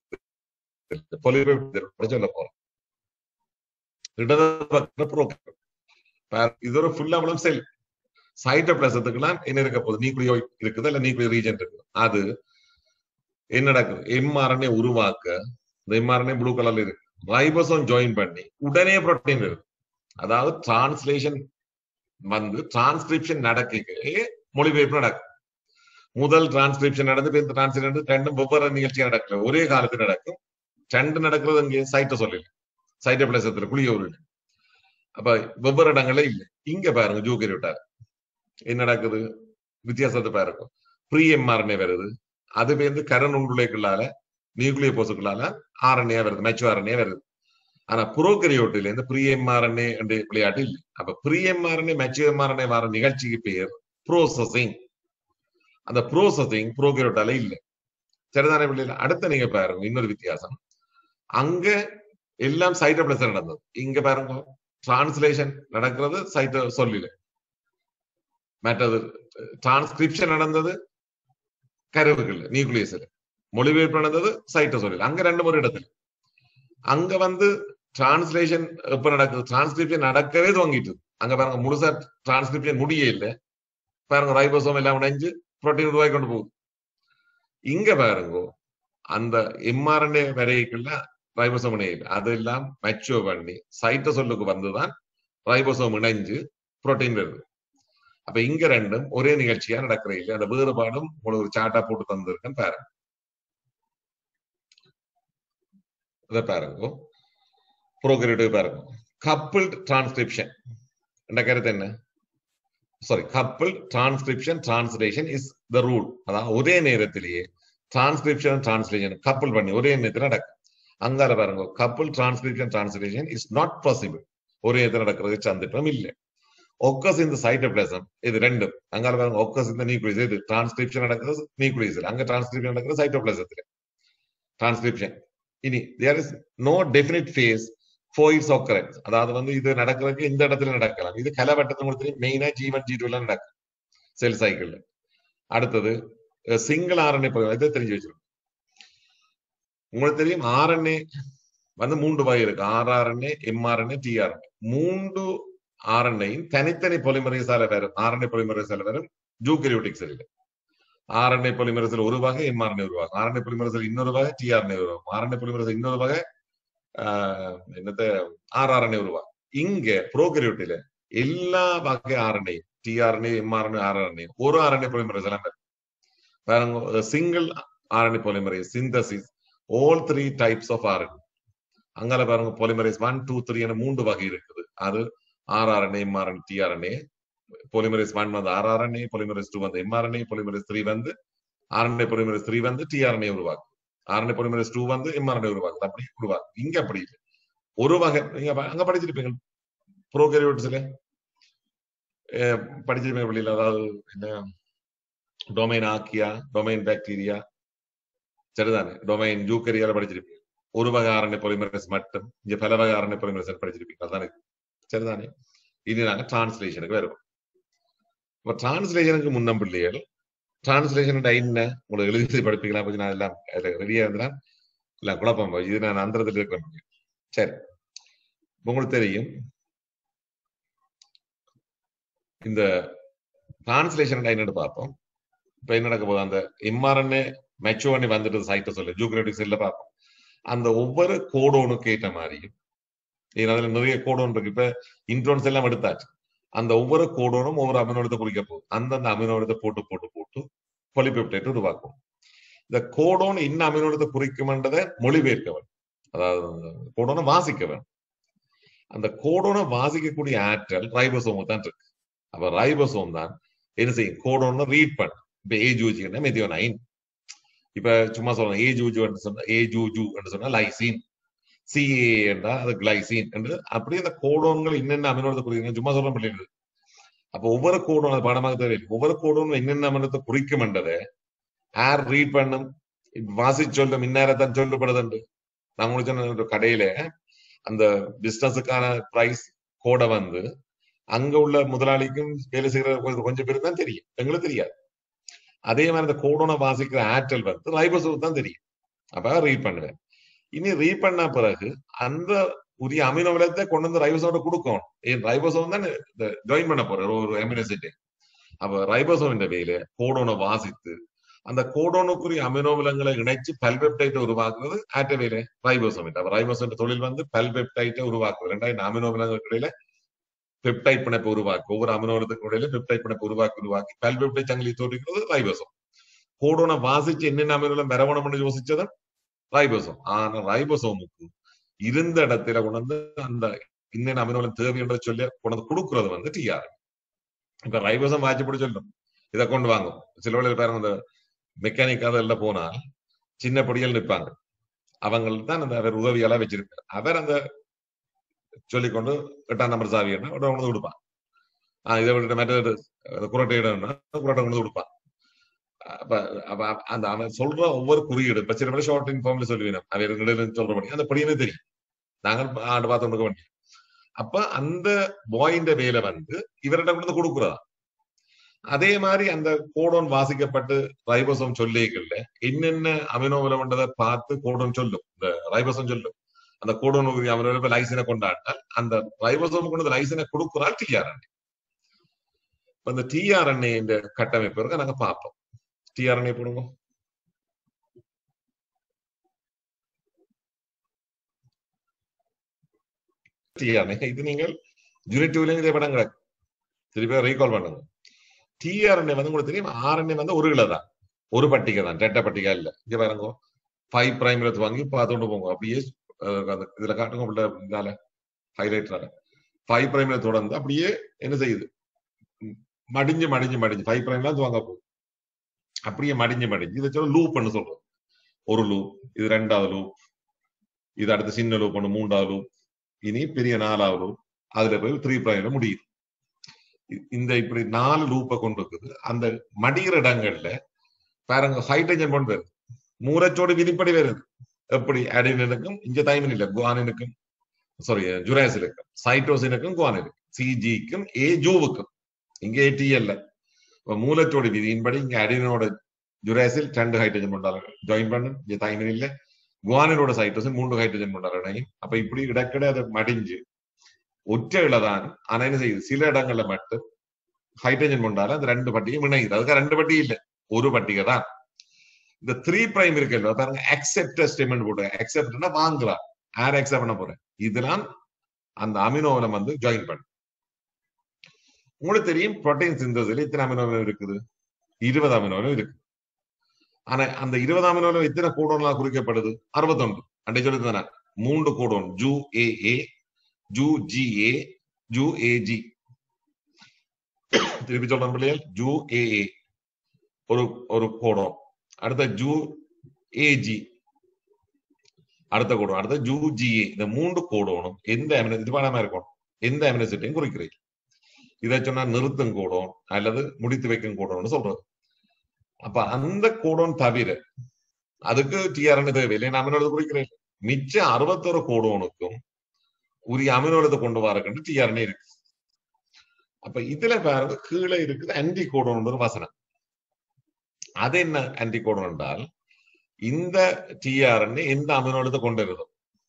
சொல்ல போறோம் இடது பக்கம் ப்ரோகரியோ இது ஒரு ஃபுல்லா அவ்வளவு செல் சைட்டோபிளாசத்துக்குலாம் என்ன இருக்க போகுது நியூக்ளியோ இருக்குது இல்ல நியூக்ளியோ ரீஜன் இருக்குது அது என்ன நடக்குது எம்ஆர்என்ஏ உருவாக்க இந்த எம்ஆர்என்ஏ ப்ளூ கலர்ல இருக்கு ரைபோசோம் ஜாயின் பண்ணி உடனே புரோட்டீன் இருக்கு அதாவது டிரான்ஸ்லேஷன் வந்து டிரான்ஸ்கிரிப்ஷன் நடக்க மொழிபெயர்ப்பு நடக்கும் முதல் டிரான்ஸ்கிரிப்ஷன் நடந்து இப்ப இந்த டிரான்ஸ்லேஷன் ரெண்டும் வெவ்வேறு நிகழ்ச்சியா நடக்கல ஒரே காலத்தில் நடக்கும் ரெண்டு நடக்கிறது அங்கே சைட்டை சொல்லல சைட்ட பிளேசத்துல குளியூரில் அப்ப வெவ்வேறு இடங்கள்ல இல்ல இங்க பாருங்க ஜூக்கரி விட்டாரு என்ன நடக்குது வித்தியாசத்தை பாருங்க ப்ரீ எம்ஆர்என்ஏ வருது அது வந்து கரண் உண்டுலைக்குள்ளால நியூக்ளியர் போசுக்குள்ளால ஆர்என்ஏ வருது மெச்சு ஆர்என்ஏ வருது ஆனா புரோக்கரியோட்டில இருந்து ப்ரீ எம்ஆர்என்ஏ என்ற விளையாட்டு இல்லை அப்ப ப்ரீ எம்ஆர்என்ஏ மெச்சு எம்ஆர்என்ஏ வர நிகழ்ச்சிக்கு பேர் ப்ரோசஸிங் அந்த ப்ரோசஸிங் புரோக்கரியோட்டால இல்லை சரிதானே பிள்ளைல அடுத்த நீங்க பாருங்க இன்னொரு வித்தியாசம் அங்க எல்லாம் சைட்டோபிளஸ் நடந்தது இங்க பாருங்க டிரான்ஸ்லேஷன் நடக்கிறது சைட்டோ சொல்லில மற்றது டிரான்ஸ்கிரிப்ஷன் நடந்தது கருவுகள் நியூக்ளியஸ்ல மொழிபெயர்ப்பு நடந்தது சைட்டோ சொல்லில அங்க ரெண்டு ஒரு இடத்துல அங்க வந்து டிரான்ஸ்லேஷன் எப்ப நடக்குது டிரான்ஸ்கிரிப்ஷன் நடக்கவே துவங்கிட்டு அங்க பாருங்க முழுசா டிரான்ஸ்கிரிப்ஷன் முடியே இல்லை பாருங்க ரைபோசோம் எல்லாம் உடைஞ்சு புரோட்டீன் உருவாக்கி கொண்டு போகுது இங்க பாருங்க அந்த எம்ஆர்என்ஏ வரைக்குள்ள ரைபோசோம் இணையில் அதெல்லாம் மெச்சோ பண்ணி சைட்டோசோலுக்கு வந்துதான் ரைபோசோம் இணைஞ்சு புரோட்டீன் வருது அப்ப இங்க ரெண்டும் ஒரே நிகழ்ச்சியா நடக்கிற இல்லை அந்த வேறுபாடும் உங்களுக்கு ஒரு சாட்டா போட்டு தந்திருக்கேன் பாருங்க இதை பாருங்க ப்ரோக்ரேட்டிவ் பாருங்க கப்பிள்ட் டிரான்ஸ்கிரிப்ஷன் என்ற கருத்து என்ன sorry couple transcription translation is the rule அதாவது ஒரே நேரத்திலேயே டிரான்ஸ்கிரிப்ஷன் டிரான்ஸ்லேஷன் கப்பிள் பண்ணி ஒரே நேரத்தில் நடக்கும் அங்கால பாருங்க couple transcription translation is not possible ஒரே நேரத்தில் நடக்கிறது சந்திட்டம் இல்லை ஒக்கஸ் இந்த சைட்டோபிளாசம் இது ரெண்டும் அங்கால பாருங்க ஒக்கஸ் இந்த நியூக்ளியஸ் இது டிரான்ஸ்கிரிப்ஷன் நடக்கிறது நியூக்ளியஸ்ல அங்க டிரான்ஸ்கிரிப்ஷன் நடக்கிறது சைட்டோபிளாசத்துல டிரான்ஸ்கிரிப்ஷன் இனி there is no definite phase for its occurrence அதாவது வந்து இது நடக்கிறதுக்கு இந்த இடத்துல நடக்கலாம் இது கலவட்டத்தில் உங்களுக்கு மெயினா ஜி ஒன் ஜி டூ எல்லாம் நடக்கும் செல் சைக்கிள்ல அடுத்தது சிங்கிள் ஆர்என்ஏ இதை தெரிஞ்சு வச்சிருக்கோம் உங்களுக்கு தெரியும் ஆர்என்ஏ வந்து மூன்று வகை இருக்கு ஆர்ஆர்என்ஏ எம்ஆர்என்ஏ டிஆர்என்ஏ மூன்று ஆர்என்ஏயும் தனித்தனி பொலிமரேசால வரும் ஆர்என்ஏ பொலிமரேசால வரும் ஜூகரியோட்டிக் செல்ல ஆர்என்ஏ பொலிமரேசில் ஒரு வகை எம்ஆர்என்ஏ உருவாகும் ஆர்என்ஏ பொலிமரேசில் இன்னொரு வகை டிஆர்என்ஏ உருவாகும் ஆர்என்ஏ பொலிமரேசில் இன்னொரு வகை என்னத்த ஆர்ஆர்என்ஏ உருவாகும் இங்க ப்ரோகரியோட்டில எல்லா வகை ஆர்என்ஏ டிஆர்என்ஏ எம்ஆர்என்ஏ ஆர்ஆர்என்ஏ ஒரு ஆர்என்ஏ பொலிமரேஸ் எல்லாம் பாருங்க single RNA polymerase synthesis all three types of RNA அங்கால பாருங்க பொலிமரேஸ் ஒன் டூ த்ரீ என மூன்று வகை இருக்குது அது rRNA mRNA tRNA polymerase one வந்து ஆர்ஆர்என்ஏ பொலிமரேஸ் டூ வந்து எம்ஆர்என்ஏ பொலிமரேஸ் த்ரீ வந்து ஆர்என்ஏ பொலிமரேஸ் த்ரீ வந்து டிஆர்என்ஏ உருவாக்கும் ஆர்என்ஏ பொலிமரேஸ் டூ வந்து எம்ஆர்என்ஏ உருவாக்குது அப்படி உருவாக்கும் இங்க அப்படி இல்லை ஒரு வகை நீங்க அங்க படிச்சிருப்பீங்க ப்ரோகரியோட்ஸ்ல படிச்சிருப்பீங்க வெளியில அதாவது என்ன டொமைன் ஆக்கியா டொமைன் பாக்டீரியா சரிதானே டொமைன் ஜூக்கரியால படிச்சிருப்பீங்க ஒரு வகை ஆரண்ய பொலிமரஸ் மட்டும் இங்க பல வகை ஆரண்ய பொலிமரஸ் படிச்சிருப்பீங்க அதானே சரிதானே இது நாங்க டிரான்ஸ்லேஷனுக்கு வருவோம் இப்ப டிரான்ஸ்லேஷனுக்கு முன்னம் பிள்ளைகள் டிரான்ஸ்லேஷன் என்ன உங்களுக்கு எழுதி படிப்பீங்களா கொஞ்சம் நான் எல்லாம் ரெடியா இருந்தா எல்லாம் குழப்பம் இது நான் அந்தரத்தில் இருக்கிறேன் சரி உங்களுக்கு தெரியும் இந்த டிரான்ஸ்லேஷன் என்னன்னு பார்ப்போம் இப்ப என்ன நடக்க போகுது அந்த எம்ஆர்என்ஏ மெச்சோ பண்ணி வந்துட்டு சைட்டை சொல்லு ஜூக்ரேட்டிக் செல்ல பார்ப்போம் அந்த ஒவ்வொரு கோடோனுக்கு ஏற்ற மாதிரியும் அதுல நிறைய கோடோன் இருக்கு இப்ப இன்ட்ரோன்ஸ் எல்லாம் எடுத்தாச்சு அந்த ஒவ்வொரு கோடோனும் ஒவ்வொரு அமினோடத்தை குறிக்க போகுது அந்தந்த அமினோடத்தை போட்டு போட்டு போட்டு பொலிபெப்டைட் உருவாக்கும் இந்த கோடோன் இன்ன அமினோடத்தை குறிக்கும்ன்றதை மொழிபெயர்க்க வேண்டும் அதாவது கோடோனை வாசிக்க வேண்டும் அந்த கோடோனை வாசிக்கக்கூடிய ஆற்றல் ரைபோசோம் தான் இருக்கு அப்ப ரைபோசோம் தான் என்ன செய்யும் கோடோனை ரீட் பண்ண இப்ப ஏ ஜூஜின்னா மெதியோனைன் இப்ப சும்மா சொல்லலாம் ஏ ஜூஜு சொன்னா ஏ ஜூஜு என்று சொன்னா லைசின் சிஏ என்றா அது கிளைசின் என்று அப்படியே அந்த கோடோன்கள் என்னென்ன அமினோடத்தை குறிக்கிறீங்க சும்மா சொல்ல முடியாது அப்ப ஒவ்வொரு கோடோன் அது பாடமாக தேவை ஒவ்வொரு கோடோன் என்னென்ன அமினத்தை குறிக்கும் என்றதை யார் ரீட் பண்ணும் வாசி சொல்லும் இந்நேரத்தான் சொல்லப்படுதுண்டு நான் உங்களுக்கு சொன்ன கடையில அந்த பிசினஸுக்கான பிரைஸ் கோடை வந்து அங்க உள்ள முதலாளிக்கும் வேலை செய்யற கொஞ்சம் பேருக்கு தான் தெரியும் எங்களுக்கு தெரியாது அதே மாதிரி அந்த கோடோனை வாசிக்கிற ஆற்றல் வந்து ரைபோசோம் தான் தெரியும் அப்ப ரீட் பண்ணுவேன் இனி ரீட் பண்ண பிறகு அந்த உரிய அமினோ விலத்தை கொண்டு வந்து ரைபோசோட கொடுக்கணும் ஏன் ரைபோசோம் தான் ஜாயின் பண்ண போற ஒரு அமினோசிட்டி அப்ப ரைபோசோம் என்ற வேலை கோடோனை வாசித்து அந்த கோடோனுக்குரிய அமினோ விலங்களை இணைச்சு பல்பெப்டைட்டை உருவாக்குறது ஆட்ட வேலை ரைபோசோம் அப்ப ரைபோசோம் தொழில் வந்து பல்பெப்டைட்டை உருவாக்குறது ரெண்டாயிரம் அமினோ விலங்குகளுக்கு இடையில பெப்டைட் பிணைப்பை உருவாக்கி ஒவ்வொரு அமினோலத்துக்கு இடையில பெப்டைட் பிணைப்பை உருவாக்கி உருவாக்கி பல்பெப்டைட் சங்கிலி தோற்றுகிறது ரைபோசம் கோடோனை வாசிச்சு என்னென்ன அமினோலம் பெறவணும்னு யோசிச்சதும் ரைபோசம் ஆனா ரைபோசோமுக்கு இருந்த இடத்துல கொண்டு அந்த இன்னென்ன அமினோலம் தேவைன்ற சொல்லி கொண்டு கொடுக்கறது வந்து டிஆர் இப்ப ரைபோசம் வாய்ச்சி சொல்லும் இதை கொண்டு வாங்கும் சில வேளையில் பாருங்க இந்த மெக்கானிக் அதெல்லாம் போனால் சின்ன பொடிகள் நிற்பாங்க அவங்களுக்கு தான் அந்த அவர் உதவியெல்லாம் வச்சிருக்காரு அவர் அந்த சொல்லிக்கொண்டு எட்டாம் நம்பர் சாவி என்ன உடனே கொண்டு கொடுப்பான் ஆஹ் இதை விட்டு மற்ற குரட்டை இடம்னா குரட்டை கொண்டு கொடுப்பான் அப்ப அப்ப அந்த அவன் சொல்ற ஒவ்வொரு குறியீடு இப்ப சில பேர் ஷார்ட் இன்ஃபார்ம்ல சொல்லுவீங்க அவன் சொல்றபடி அந்த படியுமே தெரியும் நாங்கள் ஆண்டு பார்த்து கொடுக்க வேண்டிய அப்ப அந்த பாயிண்ட வேலை வந்து இவரிடம் கொண்டு கொடுக்குறதா அதே மாதிரி அந்த கோடோன் வாசிக்கப்பட்டு ரைபோசம் சொல்லிக்கல என்னென்ன அமினோவிலம்ன்றதை பார்த்து கோடோன் சொல்லும் இந்த ரைபோசம் சொல்லும் அந்த கோடோன் அமினோவில லைசனை கொண்டாடினால் அந்த ரைபோசம் கொண்டு லைசனை கொடுக்குறால் டிஆர்என்ஏ அந்த டிஆர்என்ஏ இந்த கட்டமைப்பு இருக்க நாங்க பார்ப்போம் டிஆர்என்ஏ போடுங்க டிஆர்என்ஏ இது நீங்கள் யூனிட் டூல இதே படம் கிடக்கு திருப்பி ரீகால் பண்ணுங்க டிஆர்என்ஏ வந்து உங்களுக்கு தெரியும் ஆர்என்ஏ வந்து ஒரு கிலோ தான் ஒரு பட்டிகை தான் ரெட்டை பட்டிகை இல்ல இங்க பாருங்க ஃபைவ் பிரைம் எடுத்து வாங்கி பார்த்துட்டு போங்க அப்படியே இதுல காட்டுங்க உள்ள இதால ஹைலைட்டரால ஃபைவ் பிரைம்ல தொடர்ந்து அப்படியே என்ன செய்யுது மடிஞ்சு மடிஞ்சு மடிஞ்சு ஃபைவ் பிரைம்ல வாங்க போகுது அப்படியே மடிஞ்சு மடிஞ்சு இதை சொல்ல லூப்னு சொல்றோம் ஒரு லூப் இது ரெண்டாவது லூப் இது அடுத்து சின்ன லூப் ஒன்று மூன்றாவது லூப் இனி பெரிய நாலாவது லூப் அதுல போய் த்ரீ பிரைம்ல முடியுது இந்த இப்படி நாலு லூப்பை கொண்டு இருக்குது அந்த மடிகிற இடங்கள்ல பாருங்க ஹைட்ரஜன் கொண்டு வருது மூலச்சோடு விதிப்படி வருது எப்படி அடினுக்கும் இங்க தைமின் இல்ல குவானினுக்கும் சாரி ஜுராசிலுக்கும் சைட்டோசினுக்கும் குவானினுக்கும் சிஜிக்கும் ஏ ஜூவுக்கும் இங்க ஏடி அல்ல மூலச்சோடு விதியின்படி இங்க அடினோட ஜுராசில் ரெண்டு ஹைட்ரஜன் கொண்டாலும் ஜாயின் பண்ணும் இங்க தைமின் இல்ல குவானினோட சைட்டோசின் மூன்று ஹைட்ரஜன் கொண்டாலும் அப்ப இப்படி இடக்கிட அதை மடிஞ்சு ஒற்றையில தான் ஆனா என்ன செய்யுது சில இடங்கள்ல மட்டும் ஹைட்ரஜன் கொண்டாலும் அந்த ரெண்டு பட்டியும் இணையுது அதுக்கு ரெண்டு பட்டி இல்ல ஒரு பட்டிகை தான் இந்த த்ரீ பிரைம் இருக்கு பாருங்க அக்செப்ட் ஸ்டேட்மெண்ட் போட்டு அக்செப்ட்னா வாங்கலாம் யார் அக்செப்ட் பண்ண போறேன் இதெல்லாம் அந்த அமினோவிலம் வந்து ஜாயின் பண்ணு உங்களுக்கு தெரியும் புரோட்டீன் சிந்தசில் இத்தனை அமினோவிலம் இருக்குது இருபது அமினோவிலம் இருக்கு ஆனா அந்த இருபது அமினோவிலம் எத்தனை கோடோன்லாம் குறிக்கப்படுது அறுபத்தொன்று அண்டை சொல்லி மூன்று codon U A A U G A U A G திருப்பி சொல்றேன் பிள்ளைகள் ஜூ ஏ ஏ ஒரு ஒரு கோடம் அடுத்த ஜூ ஏஜி அடுத்த கோடம் அடுத்த ஜூ ஜி ஏ இந்த மூன்று கோடோனும் எந்த இதுவானமா இருக்கணும் எந்த அமினசிட்டையும் குறிக்கிறீங்க இதை சொன்னா நிறுத்தும் கோடம் அல்லது முடித்து வைக்கும் கோடம்னு சொல்றது அப்ப அந்த கோடம் தவிர அதுக்கு டிஆர்என் தேவையில்லை நான் அமினோலது குறிக்கிறேன் மிச்ச அறுபத்தொரு கோடோனுக்கும் உரிய அமினோலத்தை கொண்டு வரக்குன்னு டிஆர்என் இருக்கு அப்ப இதுல பாருங்க கீழே இருக்குது ஆன்டி கோடோன் ஒரு வசனம் அது என்ன ஆன்டி கோடோன் என்றால் இந்த டிஆர்என் எந்த அமினோலத்தை கொண்டு வருதோ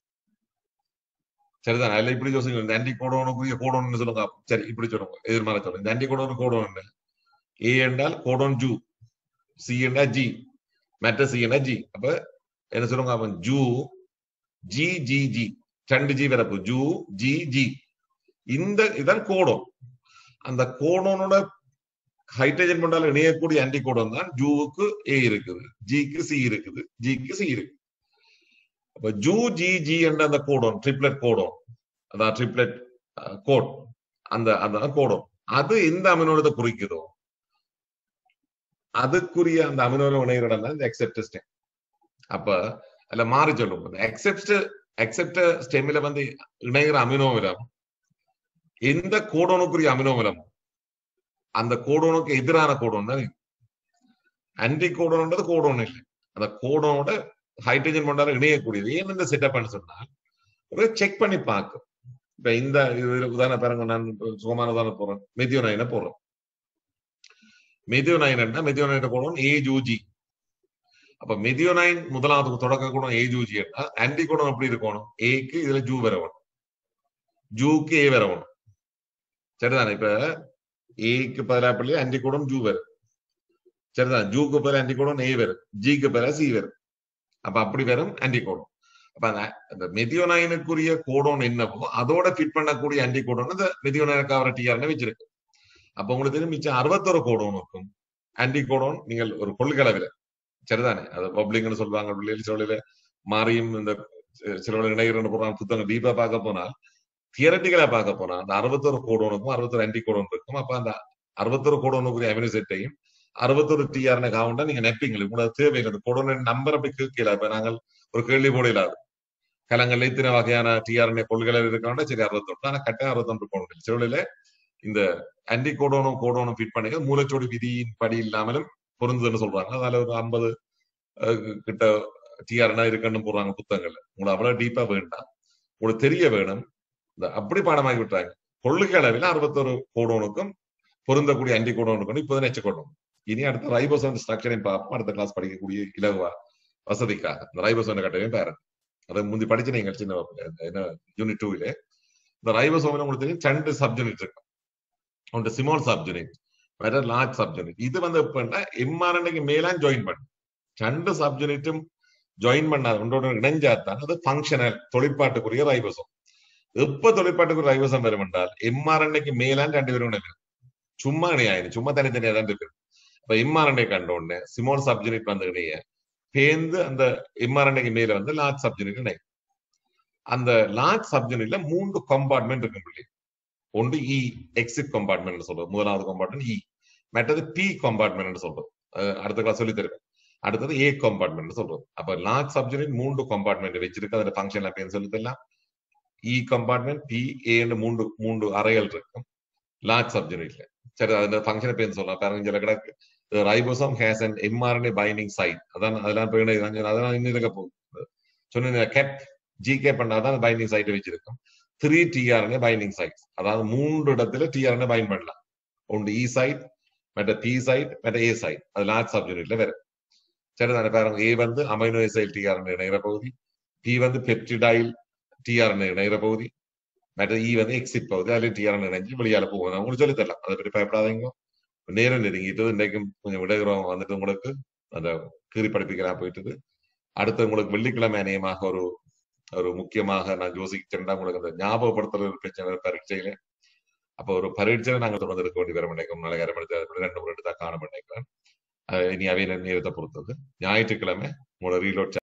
சரிதான் அதுல இப்படி யோசிங்க இந்த ஆன்டி கோடோனுக்குரிய கோடோன் சொல்லுங்க சரி இப்படி சொல்லுங்க எதிர்மாற சொல்லுங்க இந்த ஆன்டி கோடோன் கோடோன் என்ன ஏ என்றால் கோடோன் ஜூ சி என்றா ஜி மற்ற சி என்றா ஜி அப்ப என்ன சொல்லுங்க அப்ப ஜூ ஜி ஜி ஜி ரெண்டு ஜி வரப்பு ஜூ ஜி ஜி இந்த இதான் கோடம் அந்த கோடோனோட ஹைட்ரஜன் கொண்டால இணையக்கூடிய ஆன்டி கோடம் தான் ஜூவுக்கு ஏ இருக்குது ஜிக்கு சி இருக்குது ஜிக்கு சி இருக்கு அப்ப ஜூ ஜி ஜி என்ற அந்த கோடம் ட்ரிப்ளெட் கோடம் அதான் ட்ரிப்ளெட் கோட் அந்த அந்த கோடம் அது எந்த அமினோலத்தை குறிக்குதோ அதுக்குரிய அந்த அமினோல இணைகிற இடம் தான் இந்த எக்ஸெப்ட் ஸ்டெம் அப்ப அதுல மாறி சொல்லும் எக்ஸெப்ட் எக்ஸெப்ட் ஸ்டெம்ல வந்து இணைகிற அமினோவிலம் எந்த கோடோனுக்குரிய அமினோவிலம் அந்த கோடோனுக்கு எதிரான கோடோன் தான் ஆன்டி கோடோன்றது கோடோன் இல்லை அந்த கோடோனோட ஹைட்ரஜன் கொண்டாட இணையக்கூடியது ஏன் இந்த செட்டப்னு சொன்னால் ஒரு செக் பண்ணி பார்க்கும் இப்ப இந்த இதுல உதாரண பாருங்க நான் சுகமான உதாரணம் போறேன் மெதியோனைனை போடுறோம் மெதியோனைனா மெதியோனைன கோடோன் ஏ ஜூஜி அப்ப மெதியோனைன் முதலாவது தொடக்க கோணம் ஏ ஜூஜி என்றால் ஆன்டி கோணம் எப்படி இருக்கணும் ஏக்கு இதுல ஜூ வரவணும் ஜூக்கு ஏ வரவணும் சரிதானே இப்ப ஏக்கு பதிலா பள்ளி ஆன்டி கோடம் ஜூ வரும் சரிதான் ஜூக்கு பதிலா ஆன்டி கோடம் ஏ வரும் ஜிக்கு பதிலா சி வரும் அப்ப அப்படி வரும் ஆன்டி கோடம் அப்ப அந்த அந்த மெதியோனைனுக்குரிய கோடோன் என்னவோ அதோட ஃபிட் பண்ணக்கூடிய ஆன்டி கோடோன் இந்த மெதியோனைனுக்காக டிஆர்னு வச்சிருக்கு அப்ப உங்களுக்கு தெரியும் மிச்சம் அறுபத்தொரு கோடோனுக்கும் ஆன்டி கோடோன் நீங்கள் ஒரு கொள்களவில் சரிதானே அது பப்ளிக்னு சொல்லுவாங்க பிள்ளைகள் சொல்லையில மாறியும் இந்த சில இணையர்னு போறாங்க புத்தகம் டீப்பா பார்க்க போனால் தியரட்டிக்கலா பார்க்க போனா அந்த அறுபத்தொரு கோடோனுக்கும் அறுபத்தொரு ஆன்டி கோடோன் இருக்கும் அப்ப அந்த அறுபத்தொரு கோடோனுக்குரிய அமினோ செட்டையும் அறுபத்தொரு டிஆர்னு காவுண்டா நீங்க நெப்பிங்க உங்களுக்கு தேவையில்லை அந்த கோடோன் நம்பர் அப்படி கேட்கல இப்ப நாங்கள் ஒரு கேள்வி போட இல்லாது கலங்கள்ல இத்தனை வகையான டிஆர்என்ஏ கொள்கைகள் இருக்காண்டா சரி அறுபத்தொன்று ஆனா கட்டாயம் அறுபத்தொன்று கோடோன் சிறுவழில இந்த ஆன்டி கோடோனும் கோடோனும் ஃபிட் பண்ணிக்க மூலச்சோடி விதியின் படி இல்லாமலும் பொருந்துன்னு சொல்றாங்க அதுல ஒரு ஐம்பது கிட்ட டிஆர்னா இருக்குன்னு போடுறாங்க புத்தகங்கள்ல உங்களுக்கு அவ்வளவு டீப்பா வேண்டாம் உங்களுக்கு தெரிய வேணும் இந்த அப்படி பாடமாகி விட்டாங்க கொள்கை அளவில் அறுபத்தொரு கோடோனுக்கும் பொருந்தக்கூடிய அண்டி கோடோனுக்கும் இப்போ நெச்ச கோடோன் இனி அடுத்த ரைபோசோன் ஸ்ட்ரக்சரையும் பார்ப்போம் அடுத்த கிளாஸ் படிக்கக்கூடிய இலவ வசதிக்காக இந்த ரைபோசோன் கட்டவையும் பாருங்க அதை முந்தி படிச்சு நீங்கள் சின்ன என்ன யூனிட் டூவிலே இந்த ரைபோசோமில் உங்களுக்கு தெரியும் ரெண்டு சப்ஜெக்ட் இருக்கு ஒன்று சிமோல் சப்ஜெக்ட் வேற லார்ஜ் சப்ஜெக்ட் இது வந்து எப்படின்னா எம்ஆர்என்ஏக்கு மேலாம் ஜாயின் பண்ணும் ரெண்டு சப்ஜெக்டும் ஜாயின் பண்ணாது ஒன்றோட இணைஞ்சாதான் அது ஃபங்க்ஷனல் தொழிற்பாட்டுக்குரிய ரைபோசோம் எப்ப தொழிற்பாட்டுக்குரிய ரைபோசம் வரும் என்றால் எம்ஆர்என்ஏக்கு மேலான் ரெண்டு பேரும் இணையும் சும்மா இணையாது சும்மா தனித்தனியா தான் இருக்கு இப்ப எம்ஆர்என்ஏ கண்ட உடனே சிமோல் சப்ஜெக்ட் வந்து இணைய பேந்து அந்த எம்ஆர்என்ஏக்கு மேல வந்து லார்ஜ் சப்ஜெக்ட் இணையும் அந்த லார்ஜ் சப்ஜெக்ட்ல மூன்று கம்பார்ட்மெண்ட் இருக்கும் பிள்ளை ஒன்று இ எக்ஸிட் கம்பார்ட்மெண்ட் சொல்றது முதலாவது கம்பார்ட்மெண்ட் இ மற்றது பி கம்பார்ட்மெண்ட் சொல்றது அடுத்த கிளாஸ் சொல்லி தருவேன் அடுத்தது ஏ கம்பார்ட்மெண்ட் சொல்றது அப்ப லார்ஜ் சப்ஜெக்ட் மூன்று கம்பார்ட்மெண்ட் வச்சிருக்கு அதுல ஃபங்க்ஷன் அப்படின்னு சொல்லி தரலாம் இ கம்பார்ட்மெண்ட் பி ஏன்னு மூன்று மூன்று அறைகள் இருக்கும் லார்ஜ் சப்ஜெக்ட்ல சரி அதுல ஃபங்க்ஷன் பேர் சொல்லலாம் பாருங்க சில கிடக்கு ribosome has an mRNA binding site அதான் அதெல்லாம் போய் அதான் இன்னும் இருக்க போகுது சொன்ன கேப் ஜி கே பண்ணாதான் பைண்டிங் சைட் வச்சிருக்கும் த்ரீ டிஆர்என்ஏ பைண்டிங் சைட்ஸ் அதாவது மூன்று இடத்துல டிஆர்என்ஏ பைண்ட் பண்ணலாம் ஒன்று இ சைட் மற்ற பி சைட் மற்ற ஏ சைட் அது லார்ஜ் சப்ஜெக்ட்ல வேற சரிதானே பாருங்க ஏ வந்து அமைனோ எசைல் டிஆர்என்ஏ இணைகிற பகுதி பி வந்து பெப்டிடைல் டிஆர்என்ஏ இணைகிற பகுதி மற்ற இ வந்து எக்ஸிட் பகுதி அதுல டிஆர்என் இணைஞ்சு வெளியால போகும் உங்களுக்கு சொல்லி தரலாம் அதை பற்றி பயப்படாதீங்க நேரம் நெருங்கிட்டு இன்றைக்கும் கொஞ்சம் விடைகிறோம் வந்துட்டு உங்களுக்கு அந்த கீறி படிப்பிக்கலாம் போயிட்டு அடுத்து உங்களுக்கு வெள்ளிக்கிழமை அநேகமாக ஒரு ஒரு முக்கியமாக நான் யோசிக்கிறேன் உங்களுக்கு அந்த ஞாபகப்படுத்துறது பிரச்சனை பரீட்சையில அப்போ ஒரு பரீட்சையில நாங்கள் தொடர்ந்து இருக்க வேண்டி வர நினைக்கிறோம் நாளைக்கு அரை மணி ரெண்டு மணி தான் காண நினைக்கிறேன் இனி அவையின நேரத்தை பொறுத்தது ஞாயிற்றுக்கிழமை உங்களோட ரீலோட்